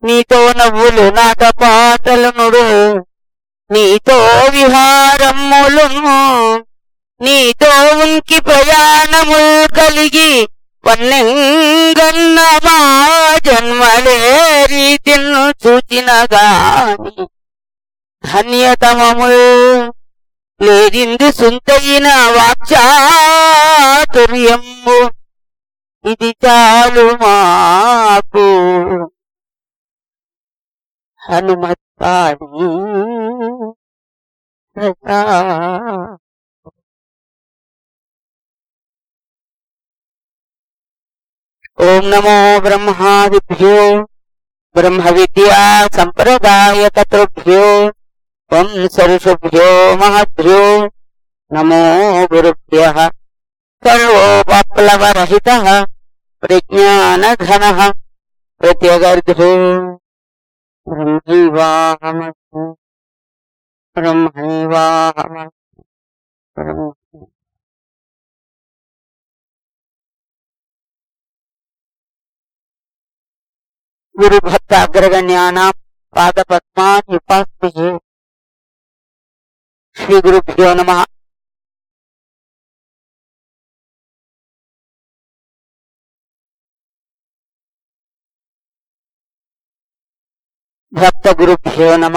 నీతో నవ్వులు నాట పాటలు నుడు నీతో విహారములు నీతో ఉంకి ప్రయాణము కలిగి వన్నెంగన్న మా జన్మలే రీతిను చూచిన గాని ధన్యతమము లేదింది సుంతైన వాక్చాతుర్యము ఇది చాలు మాకు హనుమత్పాడి ఓం నమో బ్రహ్మాదిభ్యో బ్రహ్మ విద్యా సంప్రదాయ కర్తృభ్యో వంశర్షుభ్యో మహద్భ్యో నమో గురుభ్య సర్వోపప్లవరహిత ప్రజ్ఞానఘన ప్రత్యగర్ధో బ్రహ్మైవాహమస్మి బ్రహ్మైవాహమస్మి బ్రహ్మ గురు భక్తాగ్రగణ్యానాం పాదపద్మాన్ ఉపాస్మి శ్రీ గురుభ్యో నమ భక్త గురుభ్యో నమ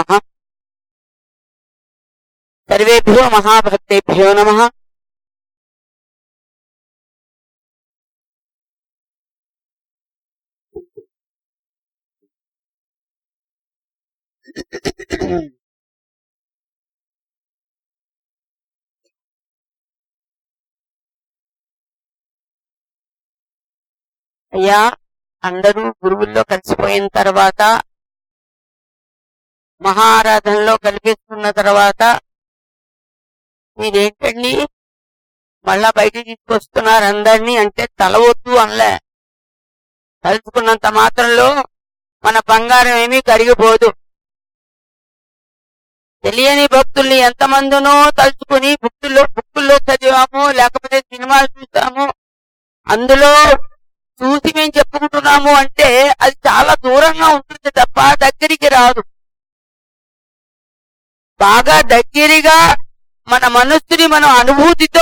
సర్వేభ్యో మహాభక్తేభ్యో నమ అయ్యా అందరూ గురువుల్లో కలిసిపోయిన తర్వాత మహారాధనలో కల్పిస్తున్న తర్వాత మీరేంటండి మళ్ళా బయటికి తీసుకొస్తున్నారు అందరినీ అంటే తల వద్దు అనలే తలుచుకున్నంత మాత్రంలో మన బంగారం ఏమీ కరిగిపోదు తెలియని భక్తుల్ని ఎంతమందినో తలుచుకుని బుక్కుల్లో బుక్కుల్లో చదివాము లేకపోతే సినిమాలు చూసాము అందులో చూసి మేము చెప్పుకుంటున్నాము అంటే అది చాలా దూరంగా ఉంటుంది తప్ప దగ్గరికి రాదు బాగా దగ్గరగా మన మనస్సుని మనం అనుభూతితో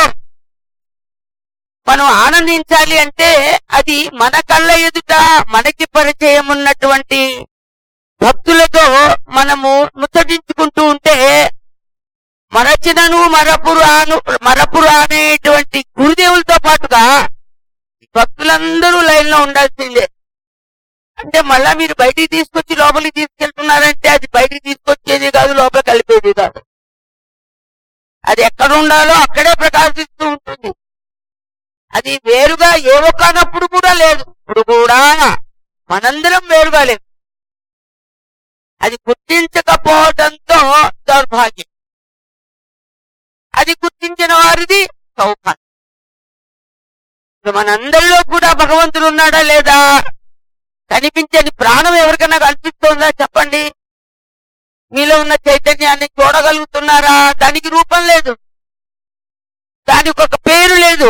మనం ఆనందించాలి అంటే అది మన కళ్ళ ఎదుట మనకి పరిచయం ఉన్నటువంటి భక్తులతో మనము ముచ్చటించుకుంటూ ఉంటే మరచినను మరపురాను మరపురు అనేటువంటి గురుదేవులతో పాటుగా భక్తులందరూ లైన్ లో ఉండాల్సిందే అంటే మళ్ళా మీరు బయటికి తీసుకొచ్చి లోపలికి తీసుకెళ్తున్నారంటే అది బయటికి తీసుకొచ్చేది కాదు లోపల కలిపేది కాదు అది ఎక్కడ ఉండాలో అక్కడే ప్రకాశిస్తూ ఉంటుంది అది వేరుగా ఏ ఒక్కనప్పుడు కూడా లేదు ఇప్పుడు కూడా మనందరం వేరుగా లేదు అది గుర్తించకపోవడంతో దౌర్భాగ్యం అది గుర్తించిన వారిది సౌభాగ్యం ఇప్పుడు మనందరిలో కూడా భగవంతుడు ఉన్నాడా లేదా కనిపించని ప్రాణం ఎవరికైనా కనిపిస్తోందా చెప్పండి మీలో ఉన్న చైతన్యాన్ని చూడగలుగుతున్నారా దానికి రూపం లేదు దానికి ఒక పేరు లేదు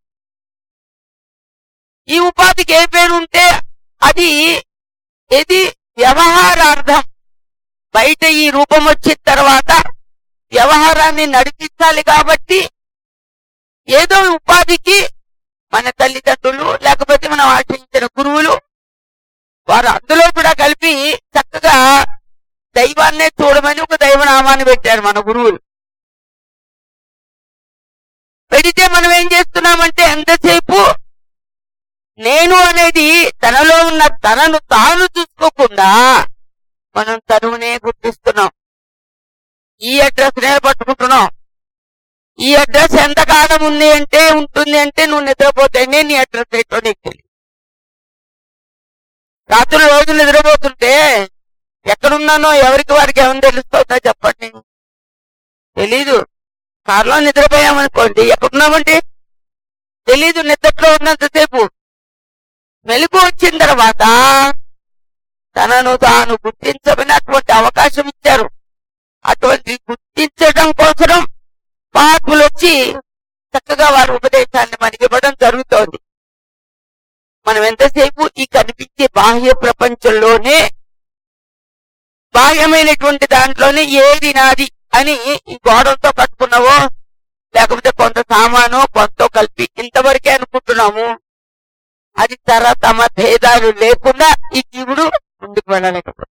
ఈ ఉపాధికి ఏ పేరు ఉంటే అది ఇది వ్యవహారార్థం బయట ఈ రూపం వచ్చిన తర్వాత వ్యవహారాన్ని నడిపించాలి కాబట్టి ఏదో ఉపాధికి మన తల్లిదండ్రులు లేకపోతే మనం ఆశ్రయించిన గురువులు వారు అందులో కూడా కలిపి చక్కగా దైవాన్నే చూడమని ఒక దైవనామాన్ని పెట్టారు మన గురువులు పెడితే మనం ఏం చేస్తున్నామంటే ఎంతసేపు నేను అనేది తనలో ఉన్న తనను తాను చూసుకోకుండా మనం తనువునే గుర్తిస్తున్నాం ఈ అడ్రస్ నే పట్టుకుంటున్నాం ఈ అడ్రస్ ఎంతకాలం ఉంది అంటే ఉంటుంది అంటే నువ్వు నిద్రపోతేనే నీ అడ్రస్ ఏంటో నీకు తెలియదు రాత్రులు రోజు నిద్రపోతుంటే ఎక్కడున్నానో ఎవరికి వారికి ఏమైనా తెలుస్తుందా చెప్పండి తెలీదు కారులో నిద్రపోయామనుకోండి ఎక్కడున్నామండి తెలీదు నిద్రలో ఉన్నంతసేపు మెలకు వచ్చిన తర్వాత తనను తాను గుర్తించమని అటువంటి అవకాశం ఇచ్చారు అటువంటి గుర్తించడం కోసం మహాత్ములు వచ్చి చక్కగా వారి ఉపదేశాన్ని మనకి ఇవ్వడం జరుగుతోంది మనం ఎంతసేపు ఈ కనిపించే బాహ్య ప్రపంచంలోనే బాహ్యమైనటువంటి దాంట్లోనే ఏది నాది అని ఈ గోడలతో కట్టుకున్నావో లేకపోతే కొంత సామాను కొంత కలిపి ఇంతవరకే అనుకుంటున్నాము అది తర తమ భేదాలు లేకుండా ఈ జీవుడు ముందుకు వెళ్ళలేకపోతే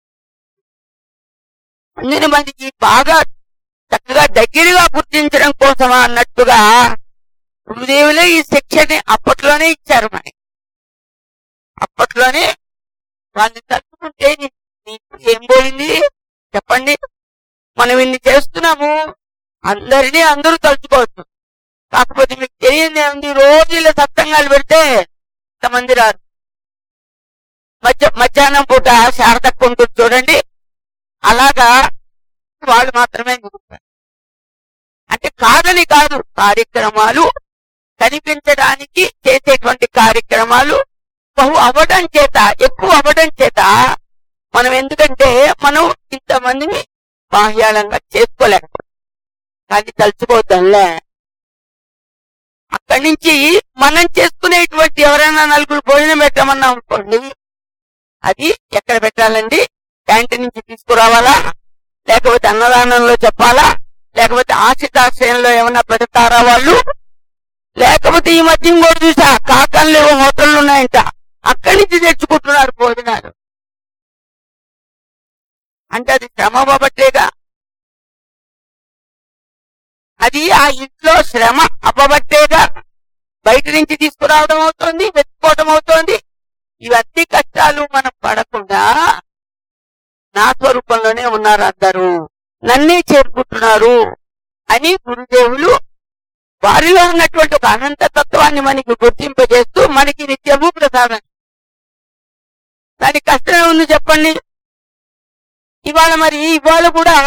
అందుకని మనకి బాగా చక్కగా దగ్గరగా గుర్తించడం కోసమా అన్నట్టుగా గురుదేవులే ఈ శిక్షని అప్పట్లోనే ఇచ్చారు మనకి అప్పట్లోనే వాళ్ళని తలుచుకుంటే నీ- నీకు ఏం పోయింది చెప్పండి మనం ఇన్ని చేస్తున్నాము అందరినీ అందరూ తలుచుకోవచ్చు కాకపోతే మీకు తెలియదు ఏముంది రోజు ఇలా సత్సంగాలు పెడితే ఇంతమంది రారు మధ్య మధ్యాహ్నం పూట శారదక్క ఉంటుంది చూడండి అలాగా వాళ్ళు మాత్రమే మిగులుతారు అంటే కాదని కాదు కార్యక్రమాలు కనిపించడానికి చేసేటువంటి కార్యక్రమాలు బహు అవ్వడం చేత ఎక్కువ అవ్వడం చేత మనం ఎందుకంటే మనం ఇంతమందిని బాహ్యాలంగా చేసుకోలేకపోతాం కానీ తలుచుకోవద్దంలే అక్కడి నుంచి మనం చేసుకునేటువంటి ఎవరైనా నలుగురు భోజనం పెట్టమన్నాం అనుకోండి అది ఎక్కడ పెట్టాలండి క్యాంటీన్ నుంచి తీసుకురావాలా లేకపోతే అన్నదానంలో చెప్పాలా లేకపోతే ఆశితాశ్రయంలో ఏమైనా పెడతారా వాళ్ళు లేకపోతే ఈ మధ్య ఇంకోటి చూసా కాకంలో ఏవో హోటళ్ళు ఉన్నాయంట అక్కడి నుంచి తెచ్చుకుంటున్నారు భోజనాలు అంటే అది శ్రమ బాబట్టేగా అది ఆ ఇంట్లో శ్రమ అవ్వబట్టేగా బయట నుంచి తీసుకురావడం అవుతోంది వెతుక్కోవడం అవుతోంది ఇవన్నీ కష్టాలు మనం పడకుండా నా స్వరూపంలోనే ఉన్నారు అందరూ నన్నే చేరుకుంటున్నారు అని గురుదేవులు వారిలో ఉన్నటువంటి ఒక అనంత తత్వాన్ని మనకి గుర్తింపజేస్తూ మనకి నిత్యము ప్రసాదం దానికి కష్టమే ఉంది చెప్పండి ఇవాళ మరి ఇవాళ కూడా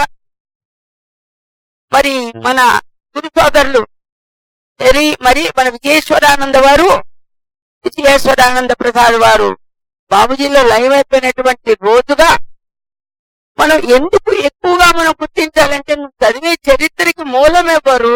మరి మన గురు సోదరులు మరి మరి మన విజయేశ్వరానంద వారు విజయేశ్వరానంద ప్రసాద్ వారు బాబుజీలో లైవ్ అయిపోయినటువంటి రోజుగా మనం ఎందుకు ఎక్కువగా మనం గుర్తించాలంటే నువ్వు చదివే చరిత్రకి మూలం ఎవరు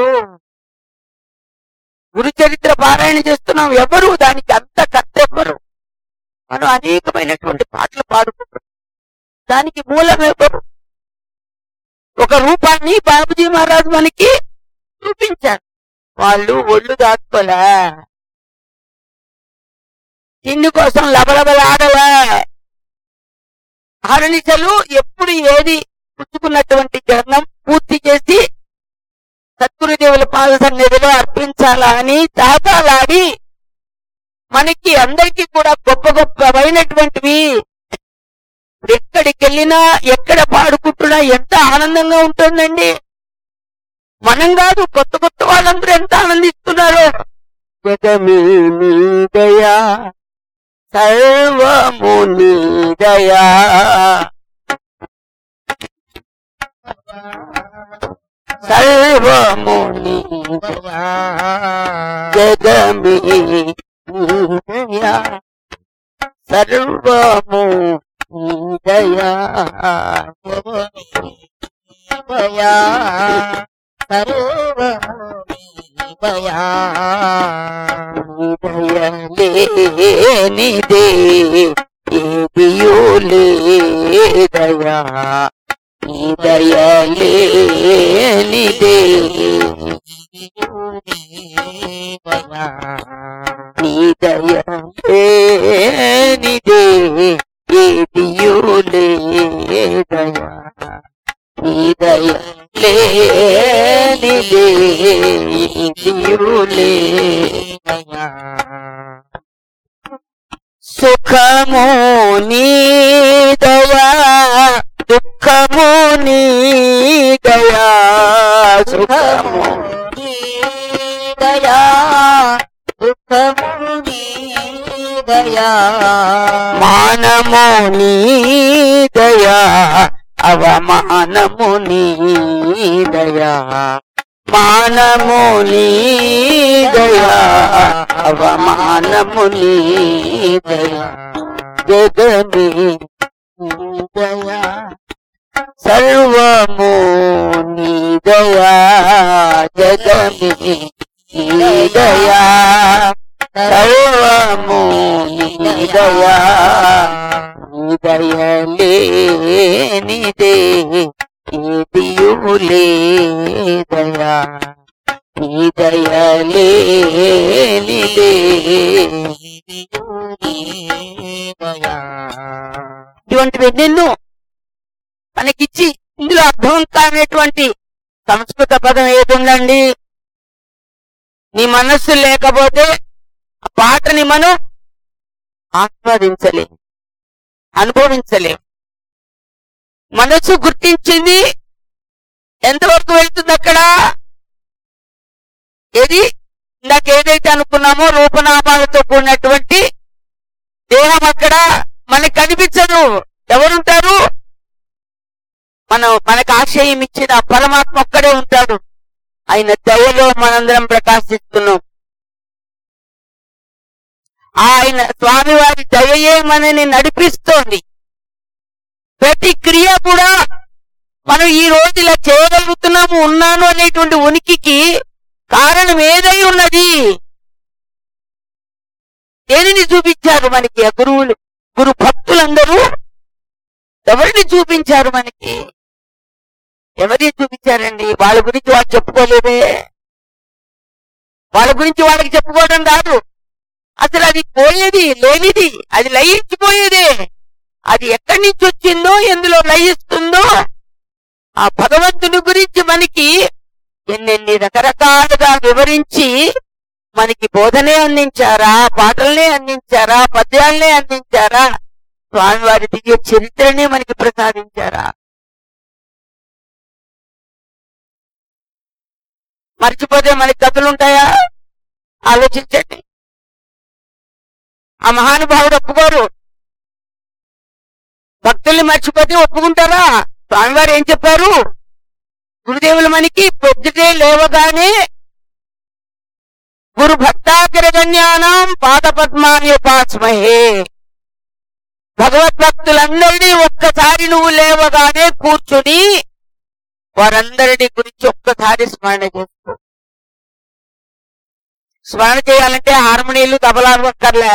గురు చరిత్ర పారాయణ చేస్తున్నాం ఎవరు దానికి అంత కథ ఎవరు మనం అనేకమైనటువంటి పాటలు పాడుకుంటున్నాం దానికి మూలం ఎవరు ఒక రూపాన్ని బాబుజీ మహారాజు మనకి చూపించారు వాళ్ళు ఒళ్ళు దాచుకోలే తిండి కోసం లబలబలాడలే హరణిసలు ఎప్పుడు ఏది పుచ్చుకున్నటువంటి గ్రంథం పూర్తి చేసి సద్గురుదేవుల పాద సన్నిధిలో అర్పించాలా అని తాతాలాడి మనకి అందరికీ కూడా గొప్ప గొప్పవైనటువంటివి ఎక్కడికి వెళ్ళినా ఎక్కడ పాడుకుంటున్నా ఎంత ఆనందంగా ఉంటుందండి మనం కాదు కొత్త కొత్త వాళ్ళందరూ ఎంత ఆనందిస్తున్నారు జగమీ నీదయా సర్వము నీదయా సర్వము నీదయా జగమీ నీదయా సర్వము నీదయా దయా సర్వము దయా దయలేనిదే ఏదియో లేదయా నీ దయలేనిదే దయా నీ దయలేనిదే ఏదియో లేదయా నీ దయలేనిదే ఏదియో లేదయా సుఖము నీ దయా దుఃఖము నీ దయా సుఖము దయా దుఃఖము దయా మానము నీ దయా అవమానము నీ దయా మానము నీ దయా అవమానము నీ దయా జగమే నీ దయా సర్వము నీ దయా జగమే నీ దయా సర్వము నీ దయా నీ దయలే లేనిదే ఏదియులేదయా ఈ దయ లేనిదే దయా ఇటువంటివి ఎన్నెన్నో మనకిచ్చి ఇందులో అర్థం కానటువంటి సంస్కృత పదం ఏది ఉందండి నీ మనస్సు లేకపోతే ఆ పాటని మనం ఆస్వాదించలేం అనుభవించలేం మనస్సు గుర్తించింది ఎంతవరకు వెళ్తుంది అక్కడ ఏది ఇందాక ఏదైతే అనుకున్నామో రూపనామాలతో కూడినటువంటి దేహం అక్కడ మనకు కనిపించదు ఎవరుంటారు మనం మనకు ఆశయం ఇచ్చిన ఆ పరమాత్మ ఒక్కడే ఉంటాడు ఆయన దయలో మనందరం ప్రకాశిస్తున్నాం ఆయన స్వామివారి దయయే మనని నడిపిస్తోంది ప్రతి క్రియ కూడా మనం ఈ రోజు ఇలా చేయగలుగుతున్నాము ఉన్నాను అనేటువంటి ఉనికికి కారణం ఏదై ఉన్నది దేనిని చూపించారు మనకి ఆ గురువులు గురు భక్తులందరూ ఎవరిని చూపించారు మనకి ఎవరిని చూపించారండి వాళ్ళ గురించి వాళ్ళు చెప్పుకోలేదే వాళ్ళ గురించి వాళ్ళకి చెప్పుకోవడం రాదు అసలు అది పోయేది లేనిది అది లయించిపోయేదే అది ఎక్కడి నుంచి వచ్చిందో ఎందులో లయిస్తుందో ఆ భగవంతుని గురించి మనకి ఎన్నెన్ని రకరకాలుగా వివరించి మనకి బోధనే అందించారా పాటల్నే అందించారా పద్యాలనే అందించారా స్వామివారి దివ్య చరిత్రనే మనకి ప్రసాదించారా మర్చిపోతే మనకి కథలుంటాయా ఆలోచించండి ఆ మహానుభావుడు ఒప్పుకోరు భక్తుల్ని మర్చిపోతే ఒప్పుకుంటారా స్వామివారు ఏం చెప్పారు గురుదేవులు మనకి పొద్దుటే లేవగానే గురు భక్తాగ్రగణ్యానం పాద పద్మాన్ని ఉపాస్మహే భగవద్భక్తులందరినీ ఒక్కసారి నువ్వు లేవగానే కూర్చుని వారందరినీ గురించి ఒక్కసారి స్మరణ చేసుకో స్మరణ చేయాలంటే హార్మోనియలు తబలాలు అక్కర్లే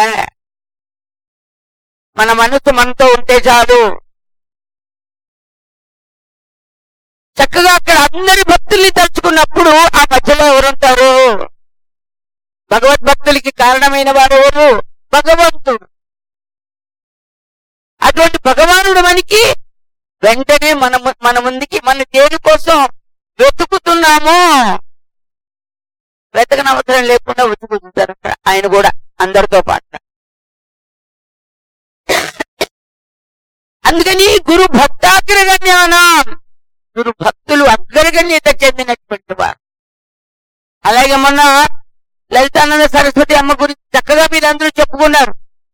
మన మనసు మనతో ఉంటే చాలు చక్కగా అక్కడ అందరి భక్తుల్ని తలుచుకున్నప్పుడు ఆ మధ్యలో ఎవరుంటారు భగవద్భక్తులకి కారణమైన వారు ఎవరు భగవంతుడు అటువంటి భగవానుడు మనకి వెంటనే మన ము- మన ముందుకి మన దేని కోసం వెతుకుతున్నామో వెతకని అవసరం లేకుండా వెతుకుతుంటారు అక్కడ ఆయన కూడా అందరితో పాటు అందుకని గురు భక్తాగ్రగణ్యానం గురు భక్తులు అగ్రగణ్యత చెందినటువంటి వారు అలాగే మొన్న లలితానంద సరస్వతి అమ్మ గురించి చక్కగా మీరందరూ చెప్పుకున్నారు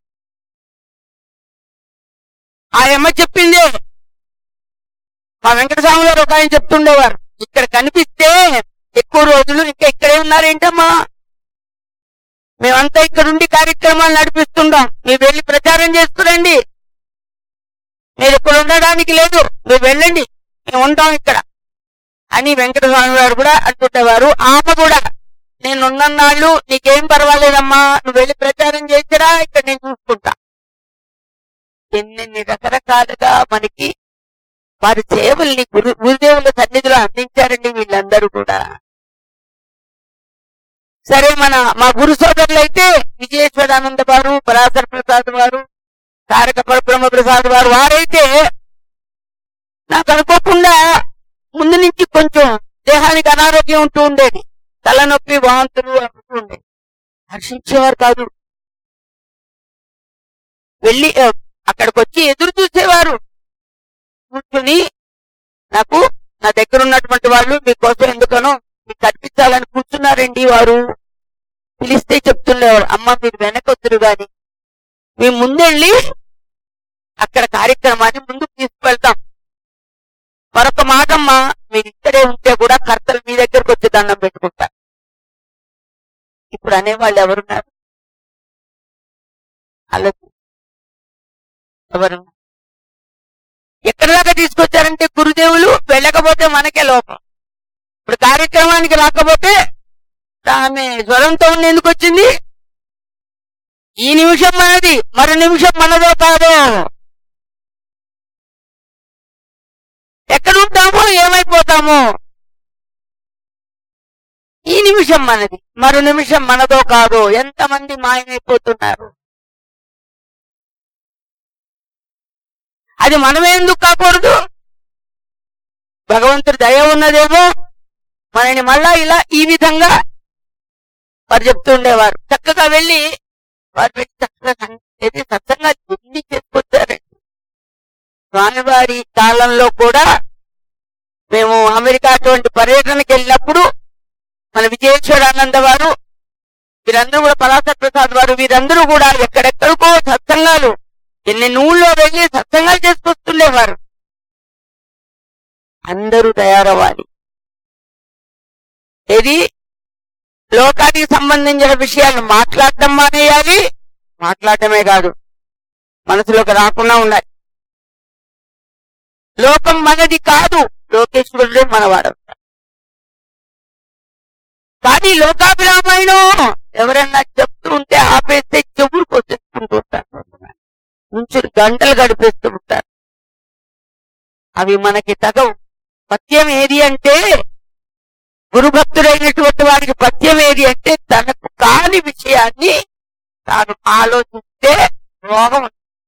ఆ అమ్మ చెప్పింది మా వెంకటస్వామి గారు ఒక ఆయన చెప్తుండేవారు ఇక్కడ కనిపిస్తే ఎక్కువ రోజులు ఇంకా ఇక్కడే ఉన్నారేంటమ్మా మేమంతా ఇక్కడుండి కార్యక్రమాలు నడిపిస్తుంటాం మీరు వెళ్ళి ప్రచారం చేసుకురండి మీరు ఇక్కడ ఉండడానికి లేదు మీరు వెళ్ళండి మేము ఉంటాం ఇక్కడ అని వెంకటస్వామి గారు కూడా అంటుండేవారు ఆమె కూడా నేను ఉన్నన్నాళ్ళు నీకేం పర్వాలేదమ్మా నువ్వు వెళ్ళి ప్రచారం చేసిరా ఇక్కడ నేను చూసుకుంటా ఎన్నెన్ని రకరకాలుగా మనకి వారి సేవల్ని గురు గురుదేవుల సన్నిధిలో అందించారండి వీళ్ళందరూ కూడా సరే మన మా గురు సోదరులు అయితే విజయేశ్వరానంద వారు పరాశర ప్రసాద్ వారు తారక పరబ్రహ్మ ప్రసాద్ వారు వారైతే నాకు అనుకోకుండా ముందు నుంచి కొంచెం దేహానికి అనారోగ్యం ఉంటూ ఉండేది తలనొప్పి వాంతులు అంటూ ఉండేది హర్షించేవారు కాదు వెళ్ళి ఆ, అక్కడికి వచ్చి ఎదురు చూసేవారు కూర్చుని నాకు నా దగ్గర ఉన్నటువంటి వాళ్ళు మీకోసం ఎందుకనో మీకు కనిపించాలని కూర్చున్నారండి వారు పిలిస్తే చెప్తుండేవారు అమ్మ మీరు వెనకొద్దురు గాని మేము ముందెళ్ళి అక్కడ కార్యక్రమాన్ని ముందుకు తీసుకువెళ్తాం మరొక మాటమ్మా మీరు ఇక్కడే ఉంటే కూడా కర్తలు మీ దగ్గరకు వచ్చి దండం పెట్టుకుంటారు ఇప్పుడు అనేవాళ్ళు ఎవరున్నారు ఆలోచి ఎవరు ఎక్కడి దాకా తీసుకొచ్చారంటే గురుదేవులు వెళ్ళకపోతే మనకే లోపం ఇప్పుడు కార్యక్రమానికి రాకపోతే ఆమె జ్వరంతో ఉండి ఎందుకు వచ్చింది ఈ నిమిషం మనది మరో నిమిషం మనదో కాదో ఎక్కడుంటామో ఏమైపోతామో ఈ నిమిషం మనది మరో నిమిషం మనదో కాదో ఎంతమంది మాయమైపోతున్నారు అది మనమే ఎందుకు కాకూడదు భగవంతుడి దయ ఉన్నదేమో మనని మళ్ళా ఇలా ఈ విధంగా వారు చెప్తూ ఉండేవారు చక్కగా వెళ్ళి వారు వెళ్ళి చక్కగా సం- ఏది సత్సంగా ఎన్ని చేసుకొచ్చారండి స్వామివారి కాలంలో కూడా మేము అమెరికా అటువంటి పర్యటనకి వెళ్ళినప్పుడు మన విజయేశ్వరానంద వారు వీరందరూ కూడా పరాశర ప్రసాద్ వారు వీరందరూ కూడా ఎక్కడెక్కడికో సత్సంగాలు ఎన్ని ఊళ్ళో వెళ్ళి సత్సంగాలు చేసుకొస్తుండేవారు అందరూ తయారవ్వాలి ఏది లోకానికి సంబంధించిన విషయాలు మాట్లాడటం మానేయాలి మాట్లాడటమే కాదు మనసులోకి రాకుండా ఉండాలి లోకం మనది కాదు లోకేశ్వరుడే మనవాడు కానీ లోకాభిరామాయణం ఎవరన్నా చెప్తూ ఉంటే ఆపేస్తే చెవులు కొట్టేసుకుంటూ ఉంటారు నుంచి గంటలు గడిపేస్తూ ఉంటారు అవి మనకి తగవు పద్యం ఏది అంటే గురుభక్తుడైనటువంటి వారికి పద్యం ఏది అంటే తనకు కాని విషయాన్ని తాను ఆలోచిస్తే రోగం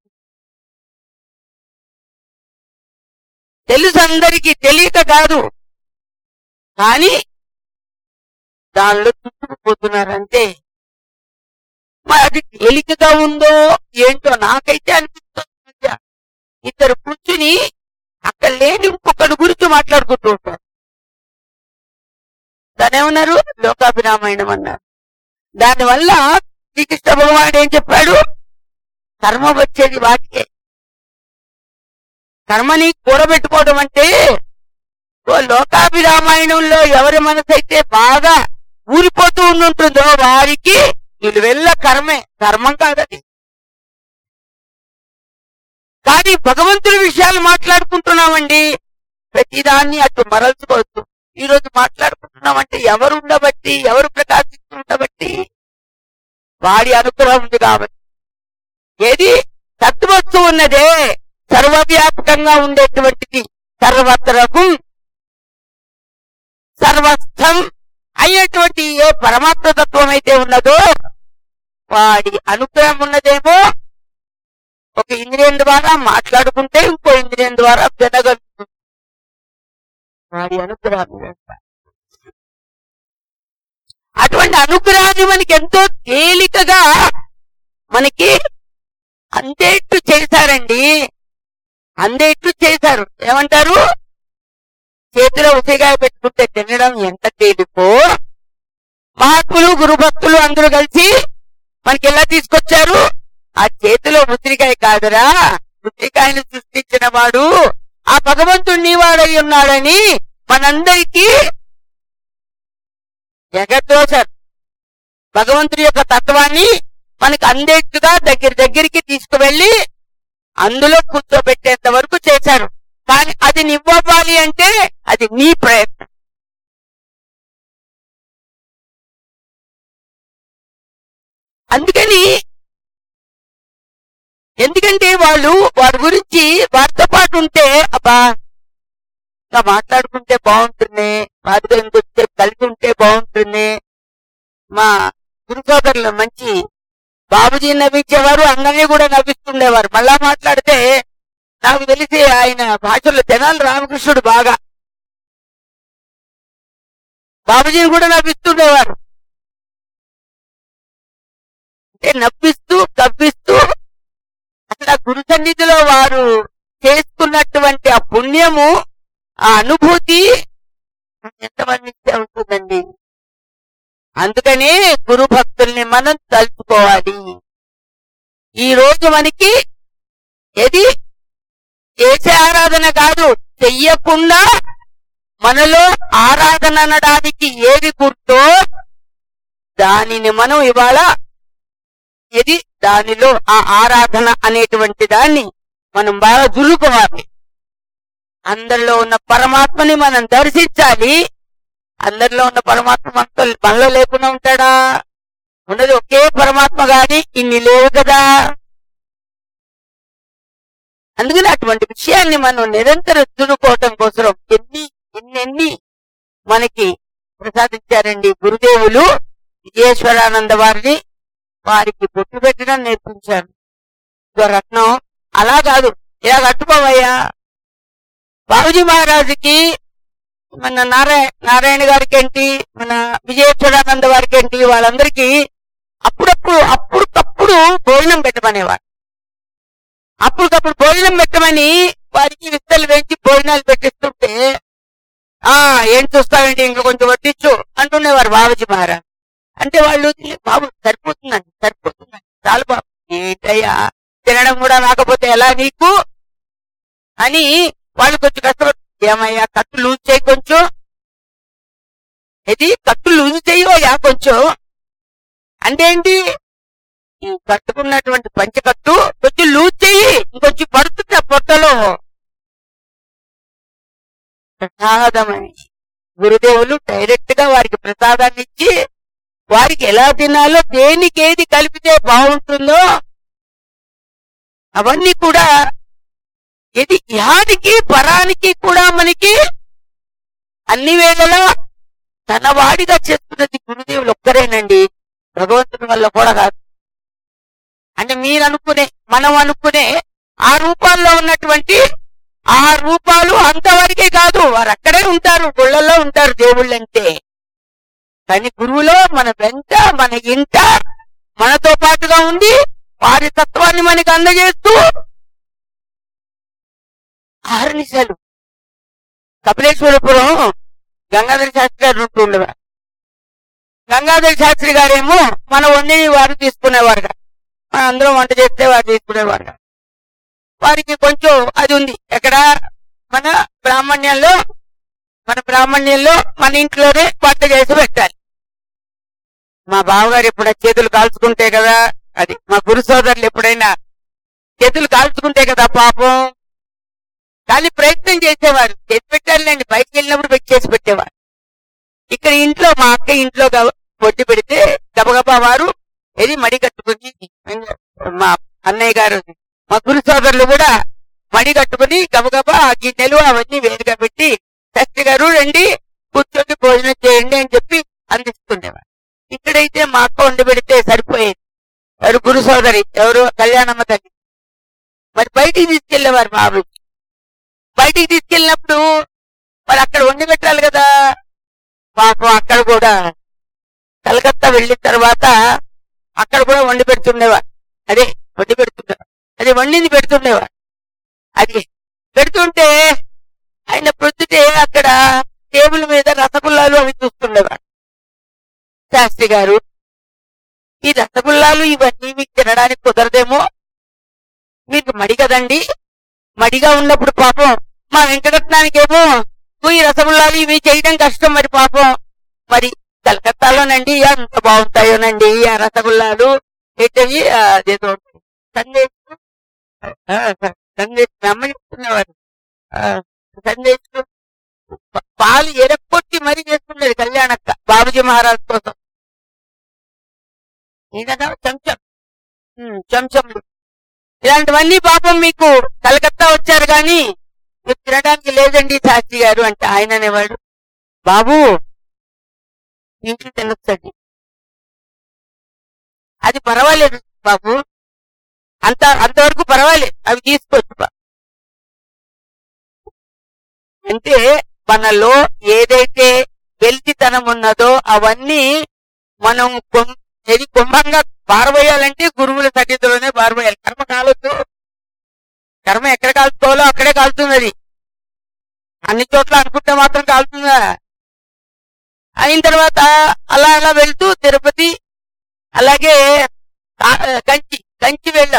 తెలుసు అందరికీ తెలియక కాదు కానీ దానిలో చుట్టుకుపోతున్నారంటే మరి అది తేలికగా ఉందో ఏంటో నాకైతే అనిపిస్తుంది ఈ మధ్య. ఇద్దరు కూర్చుని అక్కడ లేని ఇంకొకటి గురించి మాట్లాడుకుంటూ ఉంటారు దాని ఏమన్నారు లోకాభిరామాయణం అన్నారు దానివల్ల శ్రీకృష్ణ భగవానుడు ఏం చెప్పాడు కర్మ వచ్చేది వాటికే కర్మని కూడబెట్టుకోవడం అంటే ఓ లోకాభిరామాయణంలో ఎవరి మనసు అయితే బాగా ఊరిపోతూ ఉంటుందో వారికి వీళ్ళు వెళ్ళ కర్మే కర్మం కాదది కానీ భగవంతుడి విషయాలు మాట్లాడుకుంటున్నామండి ప్రతిదాన్ని అటు మరల్చుకోవద్దు ఈ రోజు మాట్లాడుకుంటున్నామంటే ఎవరు ఉండబట్టి ఎవరు ప్రకాశిస్తుండబట్టి వాడి అనుగ్రహం ఉంది కాబట్టి ఏది తత్వస్తు ఉన్నదే సర్వవ్యాపకంగా ఉండేటువంటిది సర్వత్రకు సర్వస్థం అయినటువంటి ఏ పరమాత్మ తత్వం అయితే ఉన్నదో వాడి అనుగ్రహం ఉన్నదేమో ఒక ఇంద్రియం ద్వారా మాట్లాడుకుంటే ఇంకో ఇంద్రియం ద్వారా వినగలుగుతుంది వాడి అనుగ్రహం ఇదంతా. అటువంటి అనుగ్రహాన్ని మనకి ఎంతో తేలికగా మనకి అందేట్టు చేశారండి అందేట్టు చేశారు ఏమంటారు చేతిలో ఉసిరికాయ పెట్టుకుంటే తినడం ఎంత తేలికో మహాత్ములు గురుభక్తులు అందరూ కలిసి మనకి ఎలా తీసుకొచ్చారు ఆ చేతిలో ఉసిరికాయ కాదురా ఉసిరికాయను సృష్టించిన వాడు ఆ భగవంతుడు నీవాడై ఉన్నాడని మనందరికీ జగద్దోషర్ భగవంతుడి యొక్క తత్వాన్ని మనకు అందేట్టుగా దగ్గర దగ్గరికి తీసుకువెళ్లి అందులో కూర్చోబెట్టేంత వరకు చేశారు కానీ అది నివ్వాలి అంటే అది నీ ప్రయత్నం అందుకని ఎందుకంటే వాళ్ళు వారి గురించి వారితో పాటు ఉంటే అబ్బా ఇంకా మాట్లాడుకుంటే బాగుంటుంది వారితో ఇంకొచ్చేపు కలిసి ఉంటే బాగుంటుంది మా గురు సోదరులు మంచి బాబుజీ నవ్వించేవారు అందరినీ కూడా నవ్విస్తుండేవారు మళ్ళా మాట్లాడితే నాకు తెలిసి ఆయన భాషలో తెనాలి రామకృష్ణుడు బాగా బాబుజీని కూడా నవ్విస్తుండేవారు అంటే నవ్విస్తూ కవ్విస్తూ అసలు ఆ గురు సన్నిధిలో వారు చేసుకున్నటువంటి ఆ పుణ్యము ఆ అనుభూతి ఎంతమంది ఉంటుందండి అందుకనే గురు భక్తుల్ని మనం తలుచుకోవాలి ఈ రోజు మనకి ఏది చేసే ఆరాధన కాదు చెయ్యకుండా మనలో ఆరాధన అనడానికి ఏది గుర్తో దానిని మనం ఇవాళ ఇది దానిలో ఆ ఆరాధన అనేటువంటి దాన్ని మనం బాగా దులుకోవాలి అందరిలో ఉన్న పరమాత్మని మనం దర్శించాలి అందరిలో ఉన్న పరమాత్మ మనతో మనలో లేకుండా ఉంటాడా ఉన్నది ఒకే పరమాత్మ గాని ఇన్ని లేవు కదా అందుకని అటు అనేటువంటి విషయాన్ని మనం నిరంతరం చునుకోవటం కోసం ఎన్ని ఎన్నెన్ని మనకి ప్రసాదించారండి గురుదేవులు విజయేశ్వరానంద వారిని వారికి బొట్టు పెట్టడం నేర్పించారు ఇదో రత్నం అలా కాదు ఇలా కట్టుకోవయ్యా బాబుజీ మహారాజుకి మన నారాయణ నారాయణ గారికి ఏంటి మన విజయేశ్వరానంద వారికి ఏంటి వాళ్ళందరికీ అప్పుడప్పుడు అప్పుడుకప్పుడు భోజనం పెట్టమనేవారు అప్పటికప్పుడు భోజనం పెట్టమని వారికి విస్తలు వేయించి భోజనాలు పెట్టిస్తుంటే ఆ ఏం చూస్తావేంటి ఇంకా కొంచెం వడ్డించు అంటునేవారు బాబుజీ మహారాజ్ అంటే వాళ్ళు బాబు సరిపోతుందండి సరిపోతుందండి చాలు బాబు ఏంటయ్యా తినడం కూడా రాకపోతే ఎలా నీకు అని వాళ్ళు కొంచెం కష్టపడి ఏమయ్యా కట్టు లూజ్ చేయి కొంచెం ఇది కట్టు లూజ్ చేయవయ్యా కొంచెం అంటే ఏంటి ఈ కట్టుకున్నటువంటి పంచకట్టు కొంచెం లూజ్ చెయ్యి ఇంకొంచెం పడుతుంది ఆ పొట్టలో ప్రసాదమని గురుదేవులు డైరెక్ట్ గా వారికి ప్రసాదాన్ని ఇచ్చి వారికి ఎలా తినాలో దేనికి ఏది కలిపితే బాగుంటుందో అవన్నీ కూడా ఇది ఇహానికి పరానికి కూడా మనకి అన్ని వేళలా తన వాడిగా చేస్తున్నది గురుదేవులు ఒక్కరేనండి భగవంతుని వల్ల కూడా కాదు అంటే మీరు అనుకునే మనం అనుకునే ఆ రూపాల్లో ఉన్నటువంటి ఆ రూపాలు అంతవరకే కాదు వారు అక్కడే ఉంటారు గుళ్ళల్లో ఉంటారు దేవుళ్ళంటే కానీ గురువులో మన వెంట మన ఇంట మనతో పాటుగా ఉండి వారి తత్వాన్ని మనకి అందజేస్తూ ఆరునిశలు కపిలేశ్వరపురం గంగాధర శాస్త్రి గారు ఉంటుండేవారు గంగాధర శాస్త్రి గారేమో మన వండి వారు తీసుకునేవారు కాదు. మన అందరం వంట చేస్తే వారు తీసుకునేవారు కాదు. వారికి కొంచెం అది ఉంది ఎక్కడ మన బ్రాహ్మణ్యంలో మన బ్రాహ్మణ్యంలో మన ఇంట్లోనే వంట చేసి పెట్టాలి మా బావగారు ఎప్పుడైనా చేతులు కాల్చుకుంటే కదా అది మా గురు సోదరులు ఎప్పుడైనా చేతులు కాల్చుకుంటే కదా పాపం కానీ ప్రయత్నం చేసేవారు చేసి పెట్టారులేండి బయటకు వెళ్ళినప్పుడు పెట్టి చేసి పెట్టేవారు ఇక్కడ ఇంట్లో మా అక్క ఇంట్లో గవ- పొట్టి పెడితే గబగబా వారు ఏది మడి కట్టుకుని మా అన్నయ్య గారు మా గురు సోదరులు కూడా మడి కట్టుకుని గబగబా ఆ గిన్నెలు అవన్నీ వేరుగా పెట్టి శాస్త్రి గారు రండి కూర్చొని భోజనం చేయండి అని చెప్పి అందిస్తుండేవారు ఇక్కడైతే మా అక్క వండి పెడితే సరిపోయేది ఎవరు గురు సోదరి ఎవరు కళ్యాణమ్మ తల్లి మరి బయటికి తీసుకెళ్లేవారు మా ఆవిడ బయటికి తీసుకెళ్ళినప్పుడు మరి అక్కడ వండి పెట్టాలి కదా పాపం అక్కడ కూడా కలకత్తా వెళ్ళిన తర్వాత అక్కడ కూడా వండి పెడుతుండేవారు అదే వండి పెడుతుండేవారు అది వండింది పెడుతుండేవారు అది పెడుతుంటే ఆయన ప్రొద్దుటే అక్కడ టేబుల్ మీద రసగుల్లాలు అవి చూస్తుండేవారు శాస్త్రి గారు ఈ రసగుల్లాలు ఇవన్నీ మీకు తినడానికి కుదరదేమో మీకు మడి కదండి మడిగా ఉన్నప్పుడు పాపం మా వెంకటరత్నానికేమో ఈ రసగుల్లాలు ఇవి చేయడం కష్టం మరి పాపం మరి కలకత్తాలోనండి ఎంత బాగుంటాయోనండి ఆ రసగుల్లాలు ఏంటవి ఆ, అదేదో సందేశ్ ఆ, సందేశ్ మీ అమ్మ చెప్తున్నవారు ఆ, సందేశ్ ప- పాలు ఎరక్కొట్టి మరీ చేస్తున్నది కళ్యాణక్క బాబుజీ మహారాజ్ కోసం ఏదన్నా చెంచం ఉమ్, చెంచంలు ఇలాంటివన్నీ పాపం మీకు కలకత్తా వచ్చారు గాని మీరు తినడానికి లేదండి శాస్త్రి గారు అంటే ఆయన అనేవాడు బాబు ఇంట్లో తినొచ్చండి అది పర్వాలేదు బాబు అంత అంతవరకు పర్వాలేదు అవి తీసుకోవచ్చు బా అంటే మనలో ఏదైతే వెల్తితనం ఉన్నదో అవన్నీ మనం కొం- ఏది కుంభంగా పారబోయాలంటే గురువుల సన్నిధిలోనే పారబోయాలి కర్మ కాలొద్దు కర్మ ఎక్కడ కాల్చుకోవాలో అక్కడే కాలుతుంది అది అన్ని చోట్ల అనుకుంటే మాత్రం కాలుతుందా అయిన తర్వాత అలా అలా వెళ్తూ తిరుపతి అలాగే కా- కంచి కంచి వెళ్ళాం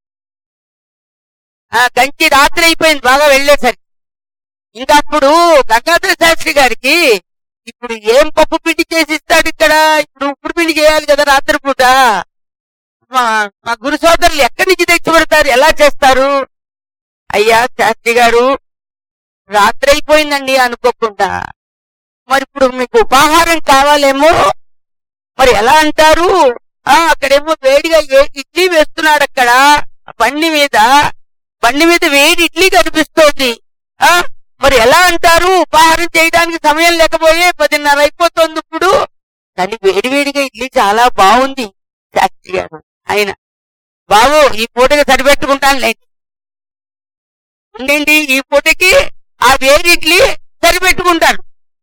ఆ కంచి రాత్రి అయిపోయింది బాగా వెళ్ళేసరికి ఇంకా అప్పుడు గంగాధర శాస్త్రి గారికి ఇప్పుడు ఏం పప్పు పిండి చేసి ఇస్తాడు ఇక్కడ ఇప్పుడు ఉప్పుడు పిండి చేయాలి కదా రాత్రిపూట మా మా గురు సోదరులు ఎక్కడి నుంచి తెచ్చి పెడతారు ఎలా చేస్తారు అయ్యా శాస్త్రి గారు రాత్రి అయిపోయిందండి అనుకోకుండా మరి ఇప్పుడు మీకు ఉపాహారం కావాలేమో మరి ఎలా అంటారు ఆ అక్కడేమో వేడిగా ఏ ఇడ్లీ వేస్తున్నాడు అక్కడ ఆ బండి మీద బండి మీద వేడి ఇడ్లీ కనిపిస్తోంది ఆ మరి ఎలా అంటారు ఉపహారం చేయడానికి సమయం లేకపోయే పదిన్నర అయిపోతుంది ఇప్పుడు కానీ వేడి వేడిగా ఇడ్లీ చాలా బాగుంది శాస్త్రి గారు ఆయన బాబు ఈ పూటకి సరిపెట్టుకుంటాను లేదు ఉండండి ఈ పూటకి ఆ వేడి ఇడ్లీ సరిపెట్టుకుంటాను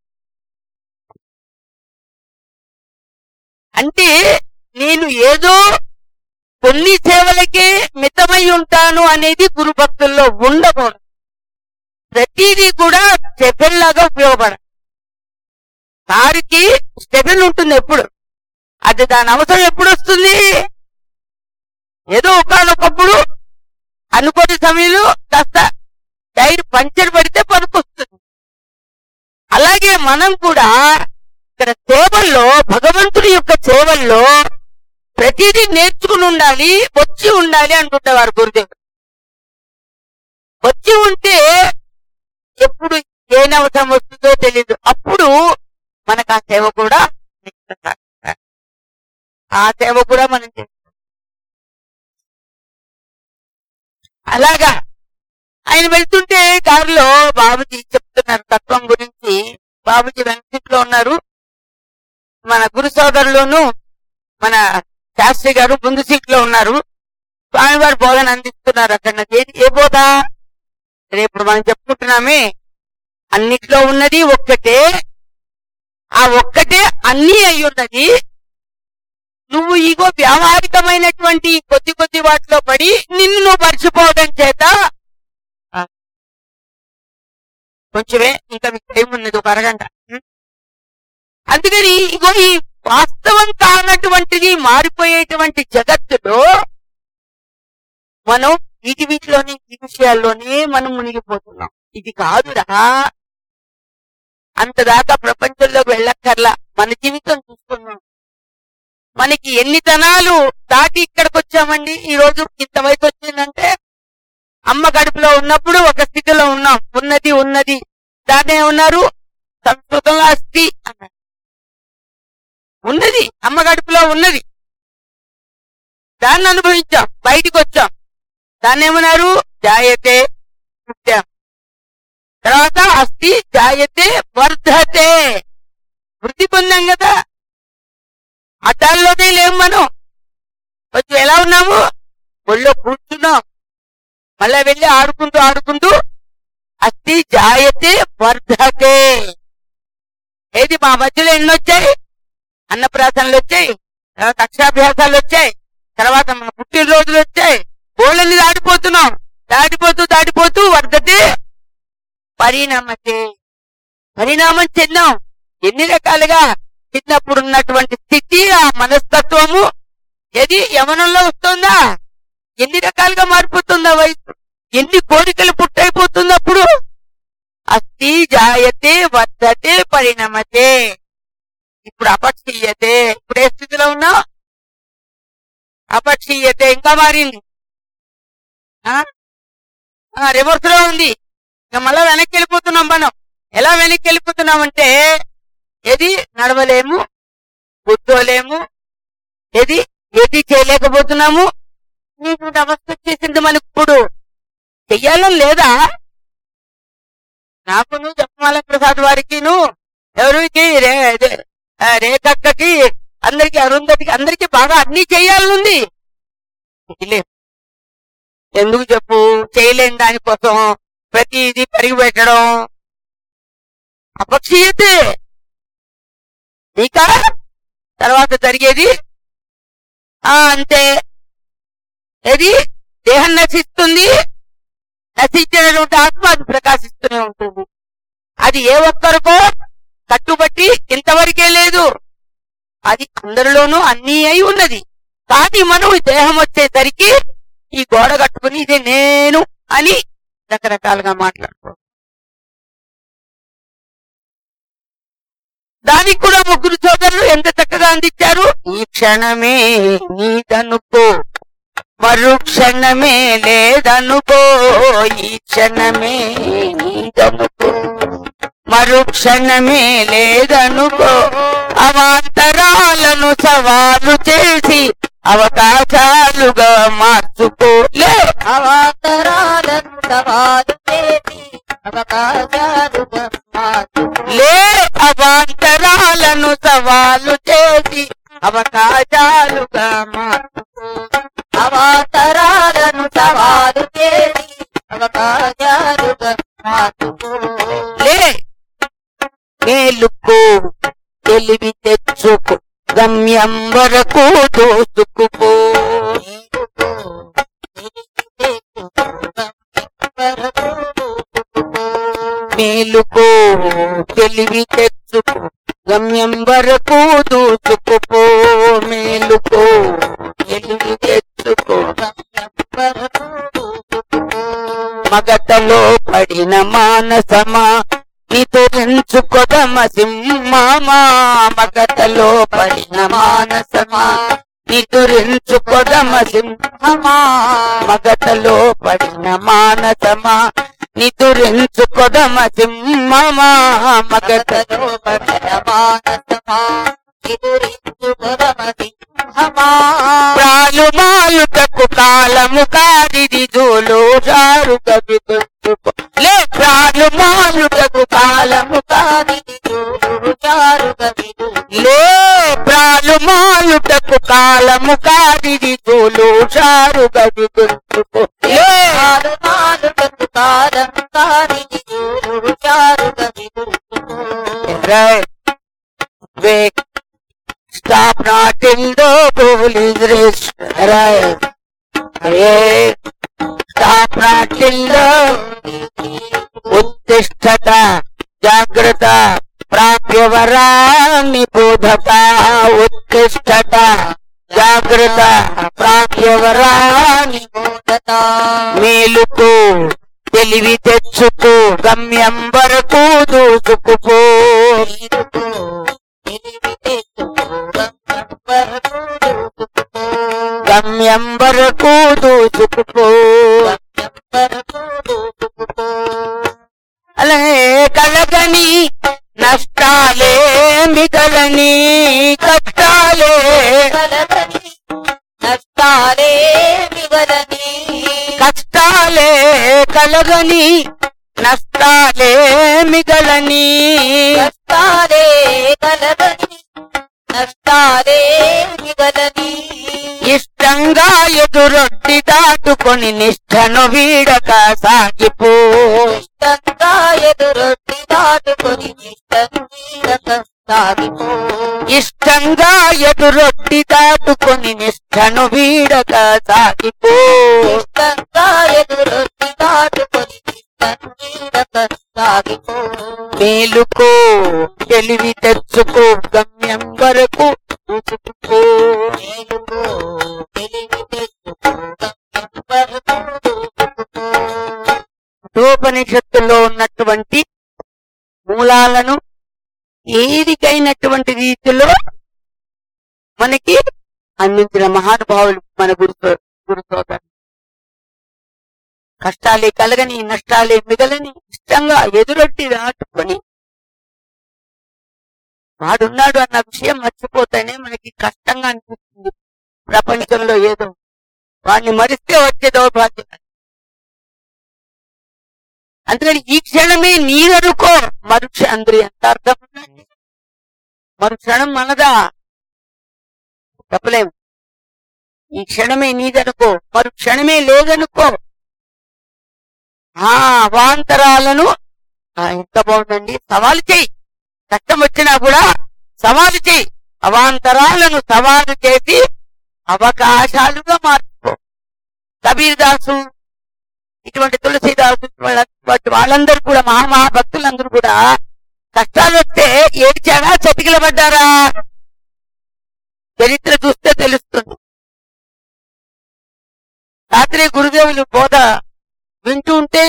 అంటే నేను ఏదో కొన్ని సేవలకే మితమై ఉంటాను అనేది గురు భక్తుల్లో ఉండకూడదు ప్రతిదీ కూడా స్టెఫెన్ లాగా ఉపయోగపడ కారుకి స్టెఫెన్ ఉంటుంది ఎప్పుడు అది దాని అవసరం ఎప్పుడు వస్తుంది ఏదో ఒకనొకప్పుడు అనుకోని సమయంలో కాస్త టైర్ పంచర్ పడితే పనికొస్తుంది అలాగే మనం కూడా ఇక్కడ సేవల్లో భగవంతుడి యొక్క సేవల్లో ప్రతిదీ నేర్చుకుని ఉండాలి వచ్చి ఉండాలి అంటుండేవారు గురుదేవుడు వచ్చి ఉంటే ఎప్పుడు ఏ అవసరం వస్తుందో తెలియదు అప్పుడు మనకు ఆ సేవ కూడా నిజంగా ఆ సేవ కూడా మనం చేస్తాం అలాగా ఆయన వెళ్తుంటే దారిలో బాబుజీ చెప్తున్నారు తత్వం గురించి బాబుజీ వెనక్లో ఉన్నారు మన గురు సోదరులోను మన శాస్త్రి గారు ముందు సీట్ లో ఉన్నారు స్వామివారి బోధన అందిస్తున్నారు అక్కడ నాకు ఏది ఏ బోధ అదే ఇప్పుడు మనం చెప్పుకుంటున్నామే అన్నిట్లో ఉన్నది ఒక్కటే ఆ ఒక్కటే అన్నీ అయి ఉన్నది నువ్వు ఇగో వ్యావహారికమైనటువంటి కొద్ది కొద్ది వాటిలో పడి నిన్ను నువ్వు మర్చిపోవడం చేత ఆ, కొంచెమే ఇంకా మీకు టైం ఉన్నది ఒక అరగంట ఉం? అందుకని ఇగో ఈ వాస్తవం కానటువంటిది మారిపోయేటువంటి జగత్తులో మనం వీటి వీటిలోనే ఈ విషయాల్లోనే మనం మునిగిపోతున్నాం ఇది కాదురా అంతదాకా ప్రపంచంలోకి వెళ్ళక్కర్లా మన జీవితం చూసుకున్నాం మనకి ఎన్ని తనాలు దాటి ఇక్కడికి వచ్చామండి ఈ రోజు ఇంత వయసు వచ్చిందంటే అమ్మ కడుపులో ఉన్నప్పుడు ఒక స్థితిలో ఉన్నాం ఉన్నది ఉన్నది దాన్నే ఉన్నారు సంస్కృతంలో అస్థి అన్నారు ఉన్నది అమ్మ కడుపులో ఉన్నది దాన్ని అనుభవించాం బయటికి వచ్చాం దాన్ని ఏమన్నారు జాయతే పుట్టాం తర్వాత అస్థి జాయతే వర్ధతే వృద్ధి పొందాం కదా అద్దాల్లోనే లేము మనం కొంచెం ఎలా ఉన్నాము ఒళ్ళో కూర్చున్నాం మళ్ళా వెళ్ళి ఆడుకుంటూ ఆడుకుంటూ అస్థి జాయతే వర్ధతే ఏది మా మధ్యలో ఎన్ని వచ్చాయి అన్నప్రాసనలు వచ్చాయి తర్వాత అక్షరాభ్యాసాలు వచ్చాయి తర్వాత మన పుట్టినరోజులు వచ్చాయి గోళ్ళని దాటిపోతున్నాం దాటిపోతూ దాటిపోతూ వర్ధతే పరిణామతే పరిణామం చెందాం ఎన్ని రకాలుగా చిన్నప్పుడు ఉన్నటువంటి స్థితి ఆ మనస్తత్వము ఏది యవనంలో వస్తుందా ఎన్ని రకాలుగా మారిపోతుందా వయసు ఎన్ని కోరికలు పుట్టయిపోతుంది అప్పుడు అస్థి జాయతే వర్ధతే పరిణమతే ఇప్పుడు అపక్షీయతే ఇప్పుడు ఏ స్థితిలో ఉన్నా అపక్షీయతే ఇంకా మారింది రివర్స్ లో ఉంది ఇక మళ్ళా వెనక్కి వెళ్ళిపోతున్నాం మనం ఎలా వెనక్కి వెళ్ళిపోతున్నామంటే ఏది నడవలేము కూర్చోలేము ఏది ఏది చేయలేకపోతున్నాము నీకు అవస్థ వచ్చేసింది మనకు ఇప్పుడు చెయ్యాలని లేదా నాకును జపమాల ప్రసాద్ వారికిను ఎవరికి రే అదే, ఆ, రేఖక్కకి అందరికి అరుంధతికి అందరికి బాగా అన్ని చేయాలనుంది చేయలేం ఎందుకు చెప్పు చేయలేని దానికోసం ప్రతిదీ పరిగి పెట్టడం అపక్షీయతే ఇంకా తర్వాత జరిగేది ఆ అంతే ఏది దేహం నశిస్తుంది నశించినటువంటి ఆత్మ అది ప్రకాశిస్తూనే ఉంటుంది అది ఏ ఒక్కరికో కట్టుబట్టి ఇంతవరకే లేదు అది అందరిలోనూ అన్నీ అయి ఉన్నది కానీ మనం ఈ దేహం వచ్చేసరికి ఈ గోడ కట్టుకుని ఇది నేను అని రకరకాలుగా మాట్లాడుకో దానికి కూడా ముగ్గురు సోదరులు ఎంత చక్కగా అందించారు ఈ క్షణమే నీదనుకో మరు క్షణమే లేదనుకో ఈ క్షణమే నీదనుకో మరు క్షణమే లేదనుకో అవాంతరాలను సవాలు చేసి అవకాశాలుగా మార్చుకోలే అవాంతరాలను చేసి అవకాశాలుగా మార్చుకో అవాంతరాలను సవాలు చేసి అవకాశాలుగా మార్చుకో లే మేలుకో తెలివి తెచ్చుకో గమ్యం వరకు దోసుకుపో మేలుకో తెలివి తెచ్చుకో గమ్యం వరకు దూసుకుపో మేలుకో తెలివి తెచ్చుకో మగతలో పడిన మానసమా నితురించుకొదమ సింహమా మగతలో పడిన మానసమా నితురించుకొదమ సింహమా మగతలో పడిన మానసమా నితురించుకొదమ సింహమా మగతలో పడిన మానసమా ప్రాలు మాలుటకు కాలము కారిది జోలు జారు కవితుంచుకో లే ప్రాలు మాలుటకు కాలము కారిది జోలు జారు లే ప్రాలు మాలుటకు కాలము కారిది జోలు జారు కవితుంచుకో లే Right. Wake. Stop not till the goal is reached. Right. Wake. Stop not till the उत्तिष्ठत जागृत प्राप्य वराणि बोधत उत्तिष्ठत జాగ్రత్త ప్రాప్యవరాని మేలుకు తెలివి తెచ్చుకు గమ్యం వరకు దూసుకుపో గమ్యం వరకు దూసుకుపో అలాగే కలగని నష్టాలే మిగలని కష్టాలే నష్టాలే మిగలని కష్టాలే కలగని నష్టాలే మిగలని నష్టాలే కలగని నష్టాలే మిగలని ఇష్టంగా ఎదురొట్టి దాటుకొని నిష్టను వీడక సాగిపో ఇష్టంగా ఎదురొట్టి దాటుకొని ఇష్టం వీడక సాగిపో ఇష్టంగా ఎదురొట్టి దాటుకొని నిష్టను వీడక సాగిపో ఇష్టంగా ఎదురొట్టి దాటుకొని ఇష్టం వీడక సాగిపో మేలుకో తెలివి తెచ్చుకో గమ్యం వరకు దూసుకుపో. మేలుకో, తెలివి తెచ్చుకో, వరకు దూసుకుపో. ఉపనిషత్తుల్లో ఉన్నటువంటి మూలాలను ఏదికైనటువంటి రీతిలో మనకి అందించిన మహానుభావులు మన గురు గురు సోదరులు కష్టాలే కలగని నష్టాలే మిగలని ఇష్టంగా ఎదురొట్టి దాటుకొని వాడున్నాడు అన్న విషయం మర్చిపోతేనే మనకి కష్టంగా అనిపిస్తుంది ప్రపంచంలో ఏదో వాడిని మరిస్తే వచ్చే దౌర్భాగ్యం అందుకని ఈ క్షణమే నీరనుకో మరుక్ష అందరూ ఎంత అర్థం ఉందండి మరుక్షణం మనదా చెప్పలేము ఈ క్షణమే నీదనుకో మరుక్షణమే లేదనుకో ఆ అవాంతరాలను ఆ, ఎంత బాగుందండి సవాలు చేయి కష్టం వచ్చినా కూడా సవాలు చేయి అవాంతరాలను సవాలు చేసి అవకాశాలుగా మార్చుకో కబీర్ దాసు ఇటువంటి తులసిదాసు వాళ్ళ- వాటి వాళ్ళందరూ కూడా మహామహాభక్తులందరూ కూడా కష్టాలు వస్తే ఏడ్చారా చతికిల పడ్డారా చరిత్ర చూస్తే తెలుస్తుంది రాత్రి గురుదేవులు బోధ వింటూ ఉంటే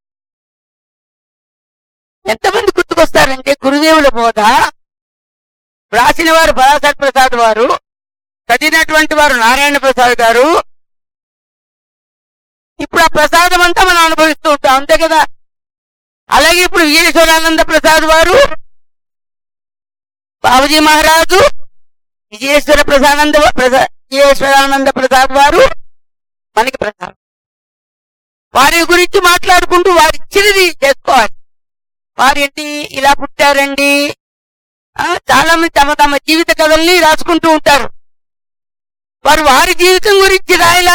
ఎంతమంది గుర్తుకొస్తారంటే గురుదేవుల బోధ రాసిన వారు పరాశర్ ప్రసాద్ వారు చదివినటువంటి వారు నారాయణ ప్రసాద్ గారు ఇప్పుడు ఆ ప్రసాదం అంతా మనం అనుభవిస్తూ ఉంటాం అంతే కదా అలాగే ఇప్పుడు విజయేశ్వరానంద ప్రసాద్ వారు బాబుజీ మహారాజు విజయేశ్వర ప్రసానంద ప్రసా విజయేశ్వరానంద ప్రసాద్ వారు మనకి ప్రసాదం వారి గురించి మాట్లాడుకుంటూ వారి ఇచ్చినది చేసుకోవాలి వారేంటి ఇలా పుట్టారండి ఆ, చాలా మంది తమ తమ జీవిత కథల్ని రాసుకుంటూ ఉంటారు వారు వారి జీవితం గురించి రాయలా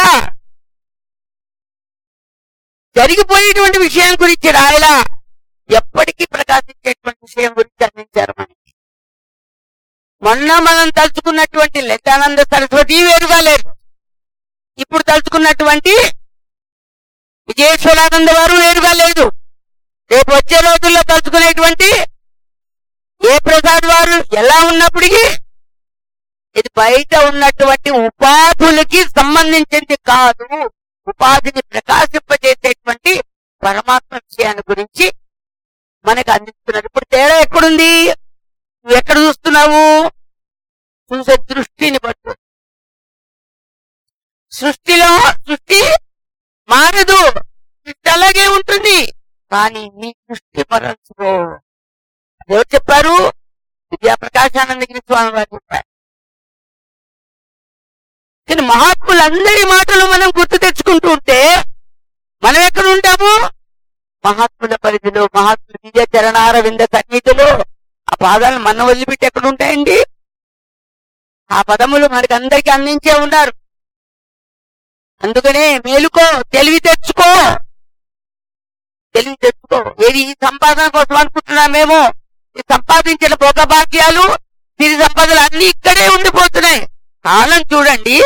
జరిగిపోయేటువంటి విషయం గురించి రాయలా ఎప్పటికీ ప్రకాశించేటువంటి విషయం గురించి అందించారు మనకి మొన్న మనం తలుచుకున్నటువంటి లలితానంద సరస్వతి వేరుగా లేరు ఇప్పుడు తలుచుకున్నటువంటి విజయేశ్వరానంద వారు వేరుగా లేదు రేపు వచ్చే రోజుల్లో తలుచుకునేటువంటి ఏ ప్రసాద్ వారు ఎలా ఉన్నప్పటికీ ఇది బయట ఉన్నటువంటి ఉపాధులకి సంబంధించింది కాదు ఉపాధిని ప్రకాశింపజేసేటువంటి పరమాత్మ విషయాన్ని గురించి మనకు అందిస్తున్నారు ఇప్పుడు తేడా ఎక్కడుంది నువ్వు ఎక్కడ చూస్తున్నావు చూసే దృష్టిని బట్టు సృష్టిలో సృష్టి మారదు సృష్టి అలాగే ఉంటుంది కానీ నీ దృష్టి మరల్చుకో ఎవరు చెప్పారు విద్యాప్రకాశానందగిరి స్వామి వారు చెప్పారు కానీ మహాత్ములందరి మాటలు మనం గుర్తు తెచ్చుకుంటూ ఉంటే మనం ఎక్కడ ఉంటాము మహాత్ముల పరిధిలో మహాత్ముల విద్య చరణార వింద సన్నిధిలో ఆ పాదాలు మన వదిలిపెట్టి ఎక్కడ ఉంటాయండి ఆ పదములు మనకి అందరికీ అందించే ఉన్నారు అందుకనే మేలుకో తెలివి తెచ్చుకో తెలివి తెచ్చుకో ఏది ఈ సంపాదన కోసం అనుకుంటున్నామేమో ఈ సంపాదించిన భోగభాగ్యాలు దీని సంపదలు అన్ని ఇక్కడే ఉండిపోతున్నాయి కాలం చూడండి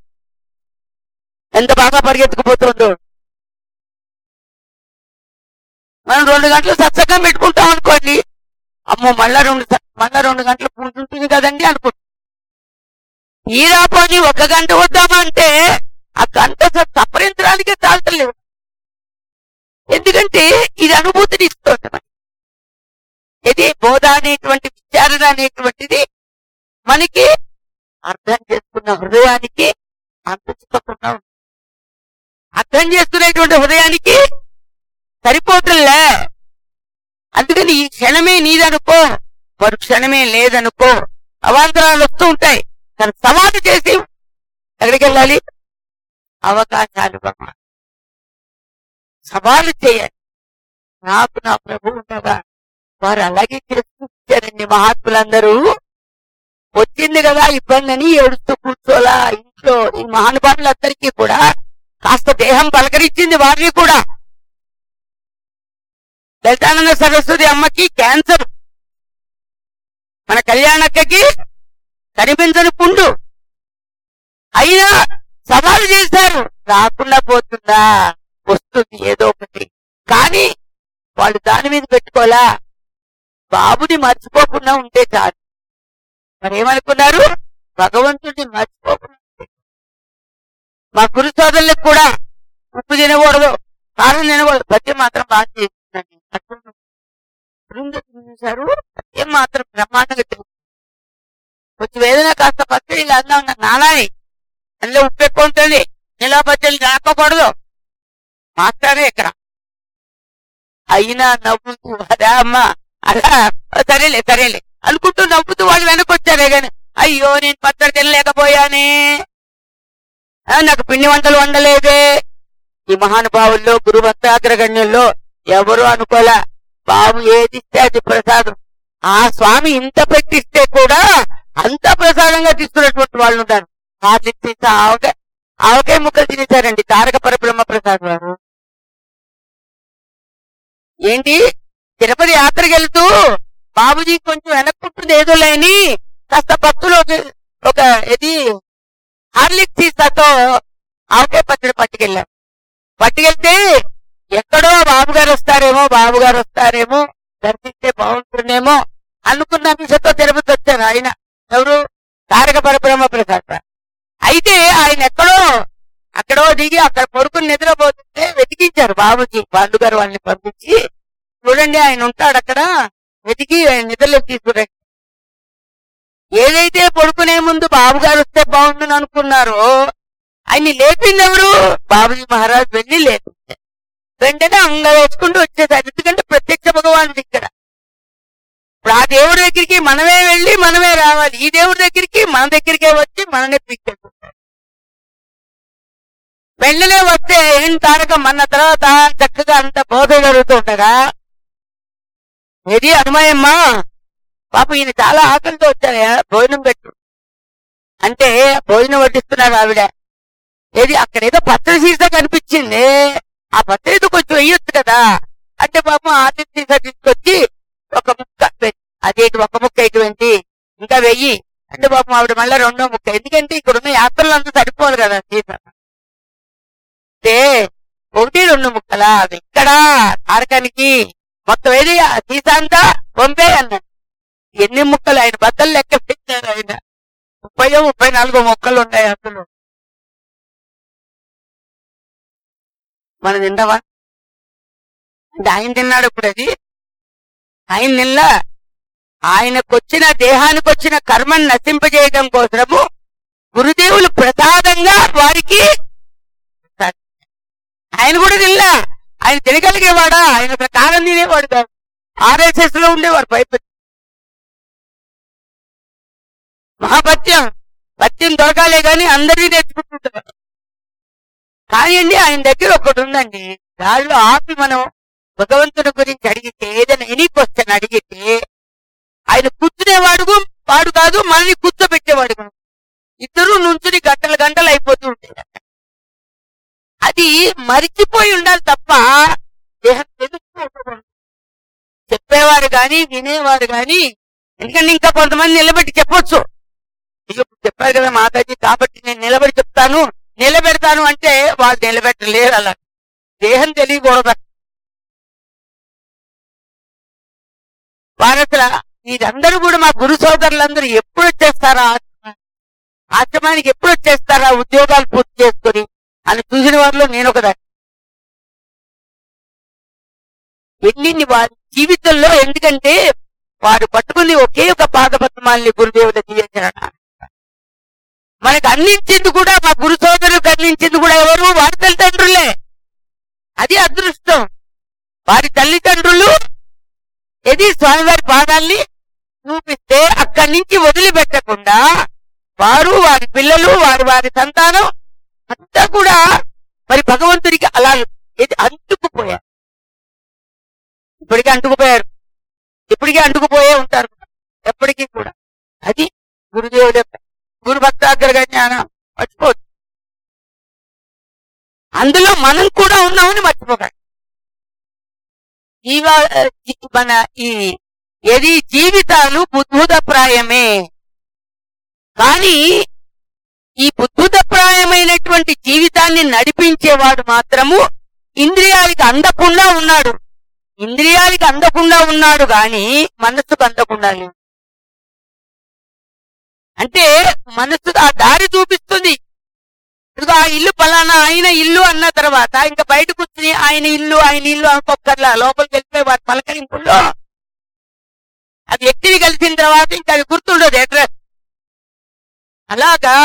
ఎంత బాగా పరిగెత్తుకుపోతుందో మనం రెండు గంటలు సత్సంగం పెట్టుకుంటాం అనుకోండి అమ్మో మళ్ళా రెండు స- మళ్ళా రెండు గంటలు పూజ ఉంటుంది కదండి అనుకుంటాం తీరా పోని ఒక గంట వద్దామంటే ఆ గంట స- సపరించడానికే చాలతలేవు ఎందుకంటే ఇది అనుభూతిని ఇస్తుంది మనకి ఇది బోధ అనేటువంటి విచారణ అనేటువంటిది మనకి అర్థం చేసుకున్న హృదయానికి అంత చిక్కకుండా ఉంది. అర్థం చేసుకునేటువంటి హృదయానికి సరిపోతుందిలే అందుకని ఈ క్షణమే నీదనుకో మరు క్షణమే లేదనుకో అవాంతరాలు వస్తూ ఉంటాయి కానీ సవాలు చేసి ఎక్కడికి వెళ్ళాలి అవకాశాలు బ్రహ్మ సవాలు చేయాలి నాకు నా ప్రభు ఉండగా వారు అలాగే చేస్తూ ఇచ్చారండి మహాత్ములందరూ వచ్చింది కదా ఇబ్బంది అని ఏడుస్తూ కూర్చోలా ఇంట్లో ఈ మహానుభావులందరికీ కూడా కాస్త దేహం పలకరించింది వారిని కూడా లలితానంద సరస్వతి అమ్మకి క్యాన్సర్ మన కళ్యాణక్కకి కనిపించని పుండు అయినా సవాలు చేశారు రాకుండా పోతుందా వస్తుంది ఏదో ఒకటి కానీ వాళ్ళు దాని మీద పెట్టుకోలా బాబుని మర్చిపోకుండా ఉంటే చాలు మరేమనుకున్నారు భగవంతుడిని మర్చిపోకుండా ఉంటే. మా గురు సోదరులకు కూడా ఉప్పు తినకూడదు కారం తినకూడదు పద్యం మాత్రం బాగా చేస్తుందండి అట్లా బృందం చూశారు పద్యం మాత్రం బ్రహ్మాండంగా తెలుసు కొంచెం వేదన కాస్త పచ్చడి ఇలా అందా ఉన్న నానాయి అందులో ఉప్పు ఎక్కువ ఉంటుంది నిలవ పచ్చడి రాకూడదు మాస్టరే ఇక్కడ అయినా నవ్వుతూ అదా అమ్మా అలా సరేలే సరేలే అనుకుంటూ నవ్వుతూ వాళ్ళు వెనకొచ్చారే గాని అయ్యో నేను పచ్చడి తినలేకపోయానే ఆ, నాకు పిండి వంటలు వండలేదే ఈ మహానుభావుల్లో గురువంతాగ్రగణ్యుల్లో ఎవరు అనుకోలే బాబు ఏది ఇస్తే అది ప్రసాదం ఆ స్వామి ఇంత పెట్టిస్తే కూడా అంత ప్రసాదంగా తీసుకున్నటువంటి వాళ్ళు ఉన్నారు హార్లిక్ తీసి ఆవకాయ ఆవకాయ ముక్కలు తినేశారండి తారక పరబ్రహ్మ ప్రసాద్ వారు ఏంటి తిరుపతి యాత్రకి వెళ్తూ బాబుజీ కొంచెం వెనక్కుంటుంది ఏదో లేని కాస్త భక్తులు ఒక- ఒక ఇది హార్లిక్ సీసాతో ఆవకాయ పచ్చడి పట్టుకెళ్ళారు పట్టుకెళ్తే ఎక్కడో బాబు గారు వస్తారేమో బాబు గారు వస్తారేమో దర్శిస్తే బాగుంటుందేమో అనుకున్న మిషతో తిరుపతి వచ్చారు ఆయన ఎవరు తారక పరబ్రహ్మ ప్రసాద్ గారు. అయితే ఆయన ఎక్కడో అక్కడో దిగి అక్కడ పడుకుని నిద్రపోతుంటే వెతికించారు బాబుజీ పాండు గారు వాళ్ళని పంపించి చూడండి ఆయన ఉంటాడు అక్కడ వెతికి ఆయన నిద్రలోకి తీసుకురండి ఏదైతే పడుకునే ముందు బాబు గారు వస్తే బాగుందని అనుకున్నారో ఆయన్ని లేపింది ఎవరు బాబుజీ మహారాజ్ వెళ్ళి లేపించారు వెంటనే అంగ వేసుకుంటూ వచ్చేసారు ఎందుకంటే ప్రత్యక్ష భగవానుడు ఇక్కడ ఇప్పుడు ఆ దేవుడి దగ్గరికి మనమే వెళ్ళి మనమే రావాలి ఈ దేవుడి దగ్గరికి మన దగ్గరికే వచ్చి మననే పిక్కెట్టుకుంటారు వెంటనే వస్తే ఏం తారకం అన్న తర్వాత చక్కగా అంత బోధ జరుగుతుండగా ఏది అనుమయమ్మా పాప ఈయన చాలా ఆకలితో వచ్చారయ్యా భోజనం పెట్టు అంటే భోజనం వడ్డిస్తున్నారు ఆవిడ ఏది అక్కడ ఏదో పచ్చడి సీసా కనిపించింది ఆ పచ్చడి ఏదో కొంచెం వేయొచ్చు కదా అంటే పాపం ఆతిథ్య సీసా తీసుకొచ్చి ఒక ముక్క వె- అదేంటి ఒక ముక్క ఎటువంటి ఇంకా వెయ్యి అంటే పాపం ఆవిడ మళ్ళీ రెండో ముక్క ఎందుకంటే ఇక్కడ ఉన్న యాత్రలు అంతా సరిపోదు కదా సీసా అంటే ఒకటి రెండు ముక్కలా అవి ఇక్కడ తారకానికి మొత్తం ఏది ఆ సీసా అంతా పంపే అన్నాడు ఎన్ని ముక్కలు ఆయన బద్దలు లెక్క పెట్టారు ఆయన ముప్పై ముప్పై నాలుగు మొక్కలు ఉన్నాయి అసలు మనం తింటావా అంటే ఆయన తిన్నాడు ఇప్పుడు అది ఆయన నిల్ల ఆయనకొచ్చిన దేహానికి వచ్చిన కర్మను నశింపజేయడం కోసము గురుదేవులు ప్రసాదంగా వారికి ఆయన కూడా తినలా ఆయన తినగలిగేవాడా ఆయన అసలు కాలం తినేవాడు కాదు ఆర్ఎస్ఎస్ లో ఉండేవాడు పైపు మహాపత్యం పత్యం దొరకాలే గాని అందరినీ తెచ్చుకుంటుంటారు కానీ అండి ఆయన దగ్గర ఒకటి ఉందండి దానిలో ఆపి మనం భగవంతుని గురించి అడిగితే ఏదైనా ఎనీ క్వశ్చన్ అడిగితే ఆయన కూర్చునేవాడు వాడు కాదు మనని కూర్చోబెట్టేవాడు కాదు ఇద్దరు నుంచుని గంటలు గంటలు అయిపోతూ ఉంటాయి అది మరిచిపోయి ఉండాలి తప్ప దేహం తెలుస్తూ ఉండకూడదు. చెప్పేవారు గాని వినేవారు గాని ఎందుకంటే ఇంకా కొంతమంది నిలబెట్టి చెప్పొచ్చు ఇక ఇప్పుడు చెప్పారు కదా మాతాజీ కాబట్టి నేను నిలబడి చెప్తాను నిలబెడతాను అంటే వాళ్ళు నిలబెట్టలేరు అలా దేహం తెలియకూడదు వారసుల మీరందరూ కూడా మా గురు సోదరులందరూ ఎప్పుడు వచ్చేస్తారా ఆశ్రమానికి? ఆశ్రమానికి ఎప్పుడు వచ్చేస్తారా ఉద్యోగాలు పూర్తి చేసుకొని అని చూసిన వారిలో నేను ఒకదాన్ని ఎన్ని వారి జీవితంలో ఎందుకంటే వారు పట్టుకుని ఒకే ఒక పాదపద్మాల్ని గురుదేవుల తీయచరణ మనకు అందించింది కూడా మా గురు సోదరులకు అందించింది కూడా ఎవరు వారి తల్లిదండ్రులే అది అదృష్టం వారి తల్లిదండ్రులు ఇది స్వామివారి పాదాల్ని చూపిస్తే అక్కడి నుంచి వదిలిపెట్టకుండా వారు వారి పిల్లలు వారి వారి సంతానం అంతా కూడా మరి భగవంతుడికి అలా ఇది అంటుకుపోయారు ఇప్పటికీ అంటుకుపోయారు ఇప్పటికీ అంటుకుపోయే ఉంటారు ఎప్పటికీ కూడా అది గురుదేవుడు యొక్క గురు భక్తాగ్రగ జ్ఞానం మర్చిపోదు అందులో మనం కూడా ఉన్నామని మర్చిపోకండి జీవ జీ- మన ఈ ఏది జీవితాలు బుద్భుతప్రాయమే కానీ ఈ బుద్భుతప్రాయమైనటువంటి జీవితాన్ని నడిపించేవాడు మాత్రము ఇంద్రియాలకి అందకుండా ఉన్నాడు ఇంద్రియాలకి అందకుండా ఉన్నాడు గాని మనస్సుకు అందకుండా లేడు అంటే మనస్సు ఆ దారి చూపిస్తుంది ఇదిగో ఆ ఇల్లు పలానా ఆయన ఇల్లు అన్న తర్వాత ఇంకా బయట కూర్చుని ఆయన ఇల్లు ఆయన ఇల్లు అనుకోకర్లా లోపలికి వెళ్ళిపోయి వారి పలకరింపుల్లో అది వ్యక్తిని కలిసిన తర్వాత ఇంకా అది గుర్తుండదు అడ్రస్ అలాగా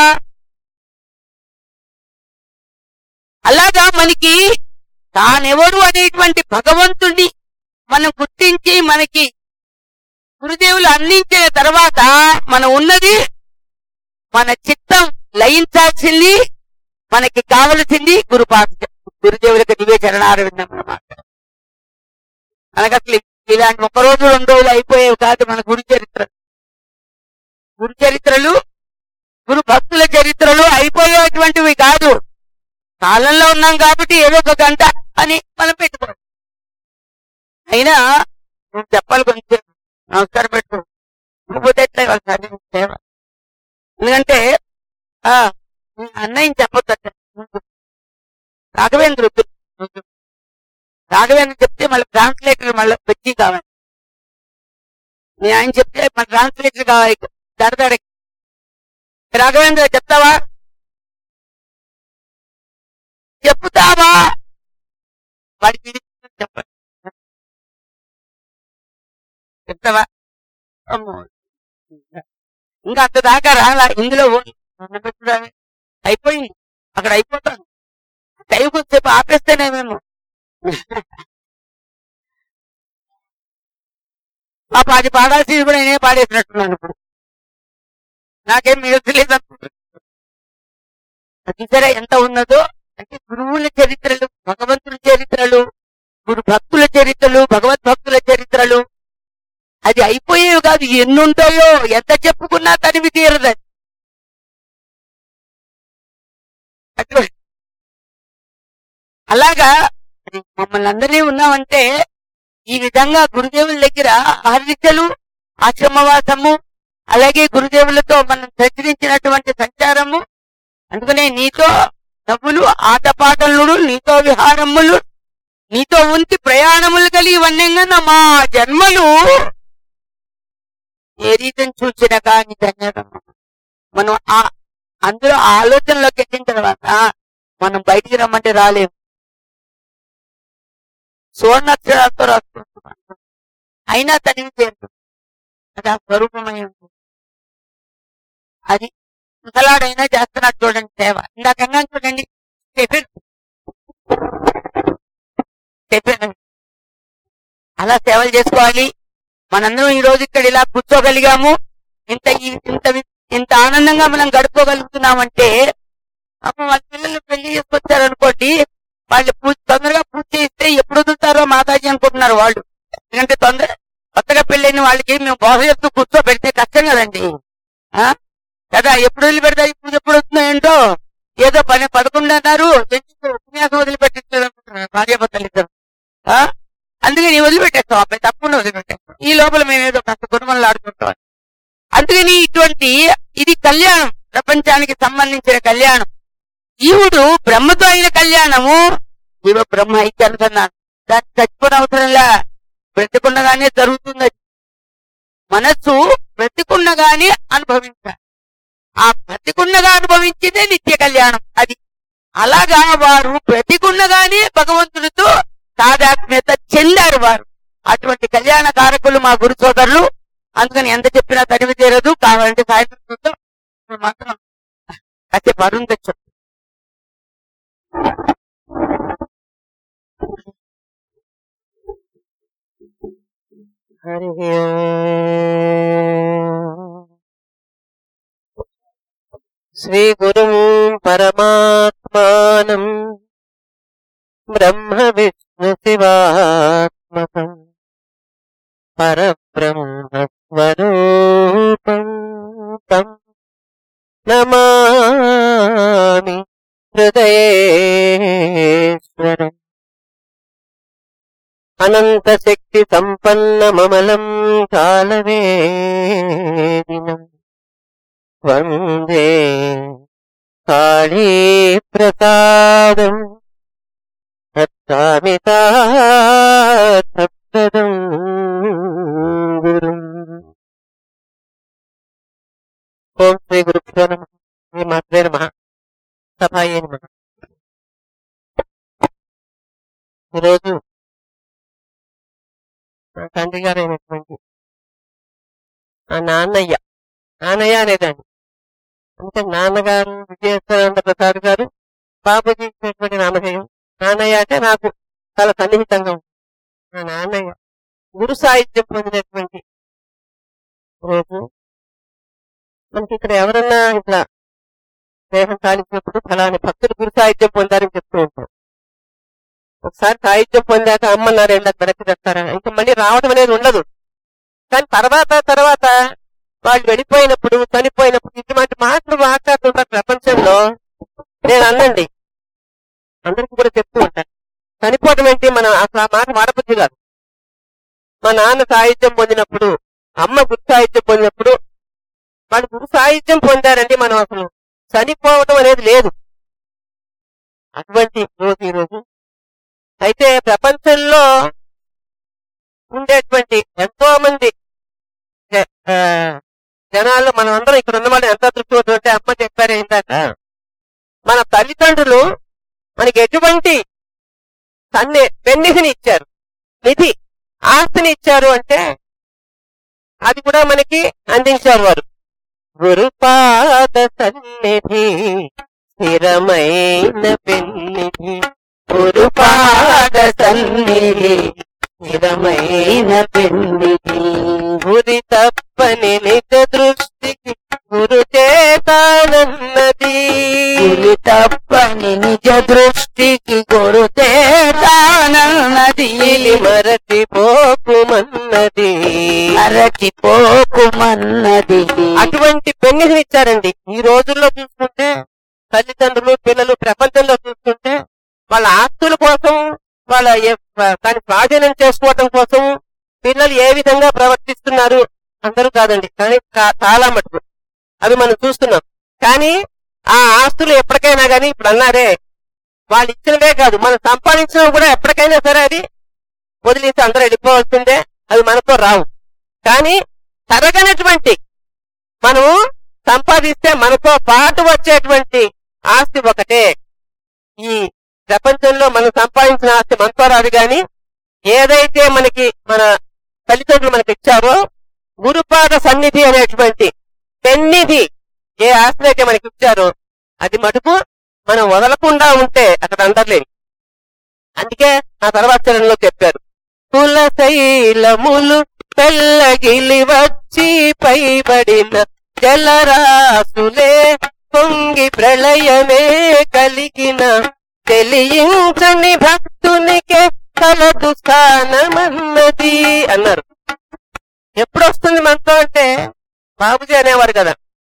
అలాగా మనకి తానెవరు అనేటువంటి భగవంతుణ్ణి మనం గుర్తించి మనకి గురుదేవులు అందించిన తర్వాత మనం ఉన్నది మన చిత్తం లయించాల్సింది మనకి కావలసింది గురుపాద గురుదేవులకు దివ్య చరణారవిందం అన్నమాట మనకు అసలు ఇలాంటి ఒక రోజు రెండు రోజులు అయిపోయేవి కాదు మన గురు చరిత్ర గురు చరిత్రలు గురు భక్తుల చరిత్రలు అయిపోయేటువంటివి కాదు కాలంలో ఉన్నాం కాబట్టి ఏదో ఒక గంట అని మనం పెట్టుకోం అయినా నువ్వు చెప్పాలి కొంచెం నమస్కారం పెట్టుకో లేకపోతే ఎట్లా ఇవాళ సరే సేవ ఎందుకంటే ఆ మీ అన్నయ్య చెప్పొద్దట రాఘవేంద్ర వద్దు. వద్దు. రాఘవేంద్ర చెప్తే మళ్ళీ ట్రాన్స్లేటర్ మళ్ళీ వచ్చి కావాలి మీ ఆయన చెప్తే మన ట్రాన్స్లేటర్ కావాలి దడదడ రాఘవేంద్ర చెప్తావా చెప్తావా వాడికి చెప్పండి చెప్తావా అమ్మో ఇంకా అంత దాకా రాలా ఇందులో ఓ- పెట్టడానికి అయిపోయింది అక్కడ అయిపోతాను టైం కొద్దిసేపు ఆపేస్తేనే మేము పాప అది పాడాల్సింది కూడా నేనే పాడేసినట్టున్నాను ఇప్పుడు నాకేం మిగతలేదు చూసారా ఎంత ఉన్నదో అంటే గురువుల చరిత్రలు భగవంతుల చరిత్రలు గురు భక్తుల చరిత్రలు భగవద్భక్తుల చరిత్రలు అది అయిపోయేవి కాదు ఎన్నుంటాయో ఎంత చెప్పుకున్నా తనివి తీరదు అది. అట్లా అలాగా మరి మమ్మల్ని అందరినీ ఉన్నామంటే ఈ విధంగా గురుదేవుల దగ్గర ఆర్విద్యలు ఆశ్రమవాసము అలాగే గురుదేవులతో మనం ప్రచురించినటువంటి సంచారము అందుకనే నీతో నవ్వులు ఆటపాటలు నీతో విహారములు నీతో ఉంచి ప్రయాణములు కలిగి ఇవన్నీ మా జన్మలు ఏ రీతిని చూసిన కానీ ధన్యత మనం ఆ అందులో ఆ ఆలోచనలోకి ఎక్కిన తర్వాత మనం బయటికి రమ్మంటే రాలేము సువర్ణాక్షరాలతో రాసుకుంటున్నాం అయినా తనివి చేరుతుంది అది ఆ స్వరూపమై ఉంటుంది అది ముసలాడైనా చేస్తున్నట్టు చూడండి సేవ ఇందాకన్నా చూడండి టిఫిన్ టిఫిన్ అలా సేవలు చేసుకోవాలి మనందరం ఈ రోజు ఇక్కడ ఇలా కూర్చోగలిగాము ఇంత ఈ- ఇంత వి- ఇంత ఆనందంగా మనం గడుపుకోగలుగుతున్నామంటే పాపం వాళ్ళ పిల్లలు పెళ్లి చేసుకొచ్చారు అనుకోండి వాళ్ళు పూజ తొందరగా పూజ చేస్తే ఎప్పుడు వదులుతారో మాతాజీ అనుకుంటున్నారు వాళ్ళు ఎందుకంటే తొందర కొత్తగా పెళ్ళైన వాళ్ళకి మేము బోధ చెప్తూ కూర్చోబెడితే కష్టం కదండి ఆ? కదా ఎప్పుడు వదిలిపెడతారు పూజ ఎప్పుడు వస్తుందో ఏంటో ఏదో పని పదకొండు అన్నారు ఎందుకు ఉపన్యాసం వదిలిపెట్టించారు అనుకుంటున్నారు భార్యాభర్తలు ఇద్దరు ఆ? అందుకని వదిలిపెట్టేస్తాం అబ్బాయి తప్పకుండా వదిలిపెట్టేస్తాం ఈ లోపల మేము ఏదో కాస్త కుటుంబంలో ఆడుకుంటాం అందుకని ఇటువంటి ఇది కళ్యాణం ప్రపంచానికి సంబంధించిన కళ్యాణం జీవుడు బ్రహ్మతో అయిన కళ్యాణము జీవ బ్రహ్మ అయితే అనుకున్నాను దానికి చచ్చిపోయిన అవసరంలా బ్రతికుండగానే జరుగుతుంది అది. మనస్సు బ్రతికుండగానే అనుభవించాలి ఆ బ్రతికుండగా అనుభవించిందే నిత్య కళ్యాణం అది అలాగా వారు బ్రతికుండగానే భగవంతుడితో తాదాత్మ్యత చెందారు వారు అటువంటి కళ్యాణ కారకులు మా గురు సోదరులు అందుకని ఎంత చెప్పినా తనివి తీరదు కావాలంటే సాయంత్రం చూద్దాం ఇప్పుడు మాత్రం కాసేపు అరుందచ్చు హరి శ్రీ గురుం పరమాత్మానం బ్రహ్మ విష్ణు శివాత్మకం పరబ్రహ్మస్వరూపం తం నమామి హృదయేశ్వరం అనంత శక్తి సంపన్నమమలం కాలవేదినం వందే కాళీ ప్రసాదం దత్తామితాత్మదం గురుం ఓం శ్రీ గురుభ్యో నమ శ్రీ మాత్రే నమ సభాయే నమ ఈరోజు మా తండ్రి గారు అయినటువంటి ఆ నాన్నయ్య నాన్నయ్య అనేదాన్ని అంటే నాన్నగారు విజయేశ్వరానంద ప్రసాద్ గారు బాబుజీ ఇచ్చినటువంటి నామధేయం నాన్నయ్య అంటే నాకు చాలా సన్నిహితంగా ఉంది నా నాన్నయ్య గురు సాహిత్యం పొందినటువంటి రోజు మనకి ఇక్కడ ఎవరన్నా ఇట్లా దేహం సాధించినప్పుడు ఫలాని భక్తులు గురు సాహిత్యం పొందారని చెప్తూ ఉంటారు ఒకసారి సాహిత్యం పొందాక అమ్మన్నారు ఎండ వెనక్కి తెస్తారా ఇంకా మళ్ళీ రావడం అనేది ఉండదు కానీ తర్వాత తర్వాత వాళ్ళు వెళ్ళిపోయినప్పుడు చనిపోయినప్పుడు ఇటువంటి మాటలు మాట్లాడుతుంటారు ప్రపంచంలో నేను అన్నండి అందరికి కూడా చెప్తూ ఉంటాను చనిపోవడం ఏంటి మనం అసలు ఆ మాట వాడబుద్ధి కాదు మా నాన్న సాహిత్యం పొందినప్పుడు అమ్మ గురు సాహిత్యం పొందినప్పుడు వాళ్ళు గురు సాహిత్యం పొందారండి మనం అసలు చనిపోవడం అనేది లేదు అటువంటి రోజు ఈ రోజు అయితే ప్రపంచంలో ఉండేటువంటి ఎంతో మంది జ- ఆ, జనాలు మనం అందరం ఇక్కడ ఉన్నవాళ్ళు ఎంత అదృష్టం అంటే అమ్మ చెప్పారు ఏంటంట మన తల్లిదండ్రులు మనకి ఎటువంటి సన్నే పెన్నిధిని ఇచ్చారు నిధి ఆస్తిని ఇచ్చారు అంటే అది కూడా మనకి అందించారు వారు గురుపాద సన్నిధి స్థిరమైన పెన్నిధి గురుపాద సన్నిధి స్థిరమైన పెన్నిధి గురి తప్పని నిజ దృష్టికి గురు చేతానన్నది గురి తప్పని నిజ దృష్టికి కొరుతే తానన్నది ఇది మరచి పోకుమన్నది మరచిపోకుమన్నది అటువంటి పెన్నిధిని ఇచ్చారండి ఈ రోజుల్లో చూసుకుంటే తల్లిదండ్రులు పిల్లలు ప్రపంచంలో చూసుకుంటే వాళ్ళ ఆస్తుల కోసం వాళ్ళ ఏ- దాన్ని స్వాధీనం చేసుకోవటం కోసం పిల్లలు ఏ విధంగా ప్రవర్తిస్తున్నారు అందరూ కాదండి కానీ కా- చాలా మటుకు అవి మనం చూస్తున్నాం కానీ ఆ ఆస్తులు ఎప్పటికైనా కానీ ఇప్పుడు అన్నారే వాళ్ళు ఇచ్చినవే కాదు మనం సంపాదించినవి కూడా ఎప్పటికైనా సరే అది వదిలేసి అందరూ వెళ్ళిపోవాల్సిందే అవి మనతో రావు కానీ తరగనటువంటి మనము సంపాదిస్తే మనతో పాటు వచ్చేటువంటి ఆస్తి ఒకటే ఈ ప్రపంచంలో మనం సంపాదించిన ఆస్తి మనతో రాదు గాని ఏదైతే మనకి మన తల్లిదండ్రులు మనకి ఇచ్చారో గురుపాద సన్నిధి అనేటువంటి పెన్నిధి ఏ ఆస్తి అయితే మనకి ఇచ్చారో అది మటుకు మనం వదలకుండా ఉంటే అక్కడ అందర్లేని అందుకే ఆ తర్వాత చరణంలో చెప్పారు కులశైలములు తెల్లగిలి వచ్చి పైబడిన జలరాసులే పొంగి ప్రళయమే కలిగిన తెలియించని భక్తునికే కలదు స్థానమన్నది అన్నారు ఎప్పుడు వస్తుంది మనతో అంటే బాబుజీ అనేవారు కదా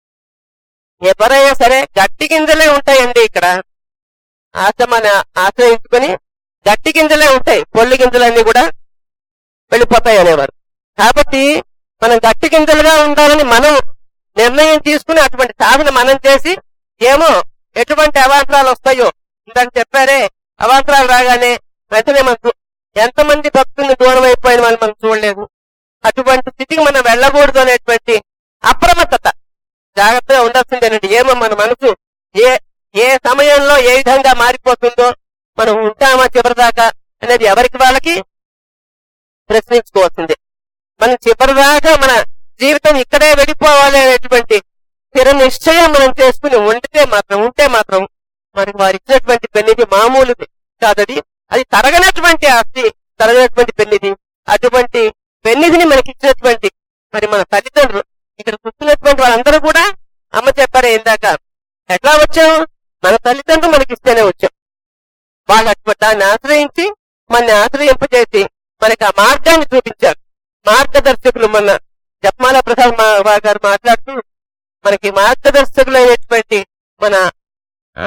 ఎవరైనా సరే గట్టి గింజలే ఉంటాయండి ఇక్కడ ఆశ్రమాన్ని ఆశ్రయించుకొని గట్టి గింజలే ఉంటాయి పొల్లి గింజలన్నీ కూడా వెళ్ళిపోతాయి అనేవారు కాబట్టి మనం గట్టి గింజలుగా ఉండాలని మనం నిర్ణయం తీసుకుని అటువంటి సాధన మనం చేసి ఏమో ఎటువంటి అవాంతరాలు వస్తాయో ఇందాక చెప్పారే అవాంతరాలు రాగానే వెంటనే మనకు ఎంతమంది భక్తుల్ని దూరం అయిపోయిన వాళ్ళు మనం చూడలేదు అటువంటి స్థితికి మనం వెళ్ళకూడదు అనేటువంటి అప్రమత్తత జాగ్రత్తగా ఉండాల్సిందేనండి ఏమో మన మనసు ఏ ఏ సమయంలో ఏ విధంగా మారిపోతుందో మనం ఉంటామా చివరిదాకా అనేది ఎవరికి వాళ్ళకి ప్రశ్నించుకోవాల్సిందే మనం చివరిదాకా మన జీవితం ఇక్కడే వెళ్ళిపోవాలి అనేటువంటి స్థిర నిశ్చయం మనం చేసుకుని ఉండితే మాత్రం ఉంటే మాత్రం మరి వారు ఇచ్చినటువంటి పెన్నిది మామూలుది కాదది అది తరగనటువంటి ఆస్తి తరగనటువంటి పెన్నిది అటువంటి పెన్నిధిని మనకి ఇచ్చినటువంటి మరి మన తల్లిదండ్రులు ఇక్కడ కూర్చున్నటువంటి వాళ్ళందరూ కూడా అమ్మ చెప్పారే ఇందాక ఎట్లా వచ్చాం మన తల్లిదండ్రులు మనకి ఇస్తేనే వచ్చాం వాళ్ళు అటు దాన్ని ఆశ్రయించి మన ఆశ్రయింపజేసి మనకి ఆ మార్గాన్ని చూపించారు మార్గదర్శకులు మన జపమాల ప్రసాద్ మా- మా గారు మాట్లాడుతూ మనకి మార్గదర్శకులు అయినటువంటి మన ఆ,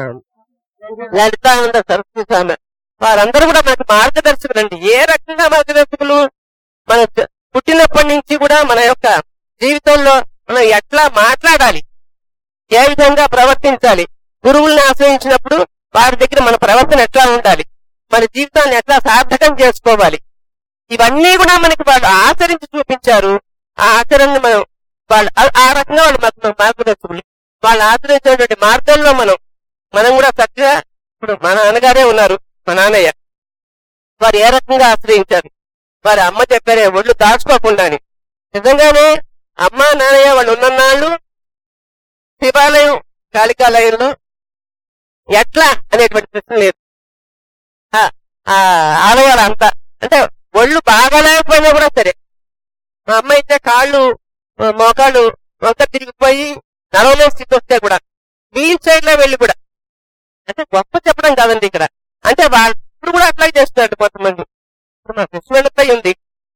లలితానంద సరస్వతి స్వామి వారందరూ కూడా మనకి మార్గదర్శకులు అండి ఏ రకంగా మార్గదర్శకులు మన జ- పుట్టినప్పటి నుంచి కూడా మన యొక్క జీవితంలో మనం ఎట్లా మాట్లాడాలి ఏ విధంగా ప్రవర్తించాలి గురువుల్ని ఆశ్రయించినప్పుడు వారి దగ్గర మన ప్రవర్తన ఎట్లా ఉండాలి మన జీవితాన్ని ఎట్లా సార్థకం చేసుకోవాలి ఇవన్నీ కూడా మనకి వాళ్ళు ఆచరించి చూపించారు ఆ ఆచరణని మనం వాళ్ళు ఆ- ఆ రకంగా వాళ్ళు మాకు మాకు మార్గదర్శకులు వాళ్ళు ఆచరించినటువంటి మార్గంలో మనం మనం కూడా చక్కగా ఇప్పుడు మా నాన్నగారే ఉన్నారు మా నాన్నయ్య వారు ఏ రకంగా ఆశ్రయించారు వారి అమ్మ చెప్పారే ఒళ్ళు దాచుకోకుండా అని నిజంగానే అమ్మ నాన్నయ్య వాళ్ళు ఉన్ననాళ్ళు శివాలయం కాళికాలయంలో ఎట్లా అనేటువంటి ప్రశ్న లేదు ఆ, ఆ ఆలయాలు అంతా అంటే ఒళ్ళు బాగాలేకపోయినా కూడా సరే మా అమ్మ అయితే కాళ్ళు ఆ, మోకాళ్ళు వంక తిరిగిపోయి నడవలే స్థితి వస్తే కూడా వీల్ చైర్ లో వెళ్ళి కూడా అంటే గొప్ప చెప్పడం కాదండి ఇక్కడ అంటే వాళ్ళు ఇప్పుడు కూడా అట్లాగే చేస్తున్నారు కొంతమంది ఇప్పుడు మా కృష్ణపై ఉంది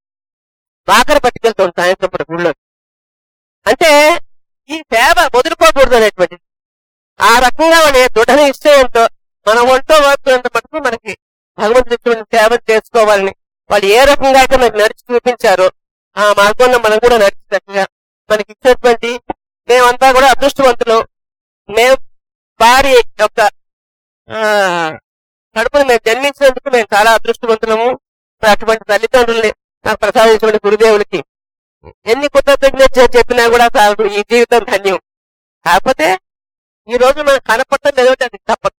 వాకర పట్టుకెళ్తాం సాయంత్రం పూట గుళ్ళో అంటే ఈ సేవ వదులుకోకూడదు అనేటువంటిది ఆ రకంగా వాళ్ళ దృఢ నిశ్చయంతో మన ఒంటో వాడుతున్నంత మటుకు మనకి భగవంతుడి ఇటువంటి సేవ చేసుకోవాలని వాళ్ళు ఏ రకంగా అయితే మనకి నడిచి చూపించారో ఆ మార్గంలో మనం కూడా నడిచి చక్కగా మనకి ఇచ్చినటువంటి మేమంతా కూడా అదృష్టవంతులు మేము వారి యొక్క ఆ, కడుపును మేము జన్మించినందుకు మేము చాలా అదృష్టవంతులము మరి అటువంటి తల్లిదండ్రుల్ని నాకు ప్రసాదించిన గురుదేవులకి ఎన్ని కృతజ్ఞత చెప్పినా కూడా చాలు ఈ జీవితం ధన్యం కాకపోతే ఈ రోజు మనం కనపడటం లేదంటే అది తప్పదు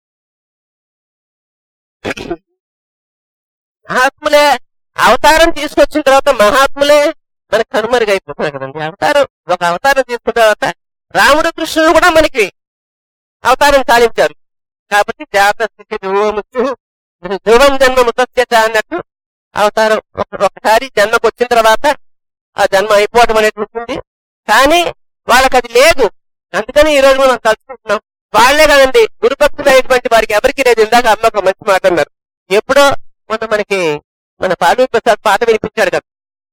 మహాత్ములే అవతారం తీసుకొచ్చిన తర్వాత మహాత్ములే మనకు కనుమరుగైపోతున్నారు కదండి అవతారం ఒక అవతారం తీసుకున్న తర్వాత రాముడు కృష్ణుడు కూడా మనకి అవతారం సాధించారు కాబట్టి జాగ్రత్త స్థితి ధ్రువముచ్చు ధ్రువం జన్మ ముతస్యత అన్నట్టు అవతారం ఒక- ఒకసారి జన్మకు వచ్చిన తర్వాత ఆ జన్మ అయిపోవడం అనేది ఉంటుంది కానీ వాళ్ళకి అది లేదు అందుకని ఈ రోజు మనం కలుసుకుంటున్నాం వాళ్లే కదండి గురుభక్తులు అయినటువంటి వారికి ఎవరికి లేదు ఇందాక అమ్మ ఒక మంచి మాట అన్నారు ఎప్పుడో మొన్న మనకి మన పాలు ప్రసాద్ పాట వినిపించాడు కదా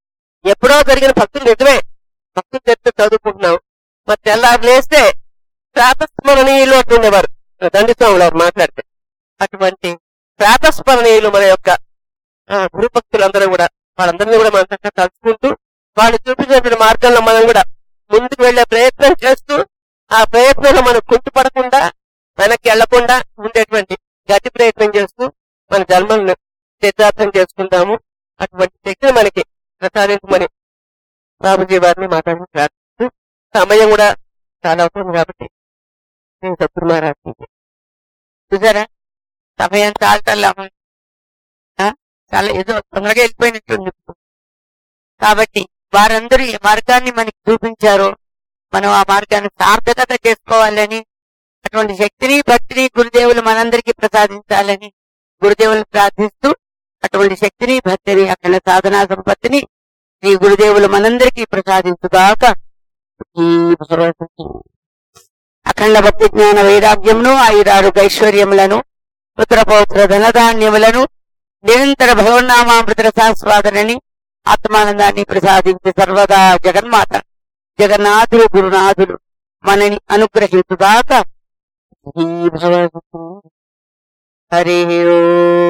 ఎప్పుడో జరిగిన భక్తులు నిజమే భక్తులు చెప్తే చదువుకుంటున్నాం మరి తెల్లారు లేస్తే ప్రాతస్మరణీయులు అంటుండేవారు దండి స్వాములు వారు మాట్లాడితే అటువంటి ప్రాతస్మరణీయులు మన యొక్క ఆ, గురు భక్తులందరూ కూడా వాళ్ళందరినీ కూడా మనం చక్కగా తలుచుకుంటూ వాళ్ళు చూపించినటువంటి మార్గంలో మనం కూడా ముందుకు వెళ్లే ప్రయత్నం చేస్తూ ఆ ప్రయత్నంలో మనం కుంటుపడకుండా వెనక్కి వెళ్లకుండా ఉండేటువంటి గట్టి ప్రయత్నం చేస్తూ మన జన్మలను సిద్ధార్థం చేసుకుంటాము అటువంటి శక్తిని మనకి ప్రసాదించమని బాబుజీ వారిని మాట్లాడి ప్రార్థిస్తూ సమయం కూడా చాలా అవుతుంది కాబట్టి నేను సత్తురు మహారాజ్ చూసారా సమయం చాలటల్లా చాలా ఏదో తొందరగా వెళ్ళిపోయినట్టుంది ఇప్పుడు. కాబట్టి వారందరూ ఏ మార్గాన్ని మనకి చూపించారో మనం ఆ మార్గాన్ని సార్థకత చేసుకోవాలని అటువంటి శక్తిని భక్తిని గురుదేవులు మనందరికీ ప్రసాదించాలని గురుదేవులను ప్రార్థిస్తూ అటువంటి శక్తిని భక్తిని అఖండ సాధనా సంపత్తిని ఈ గురుదేవులు మనందరికీ ప్రసాదించుగాక ఈ భగవతుకి అఖండ భక్తి జ్ఞాన వైరాగ్యమును ఆయురారోగ్య ఐశ్వర్యములను పుత్ర పౌత్ర ధనధాన్యములను నిరంతర భగవన్నామామృత రసాస్వాదనని ఆత్మానందాన్ని ప్రసాదించి సర్వదా జగన్మాత జగన్నాథులు గురునాథులు మనని అనుగ్రహించుగాక శ్రీ భగవతు హరి ఓం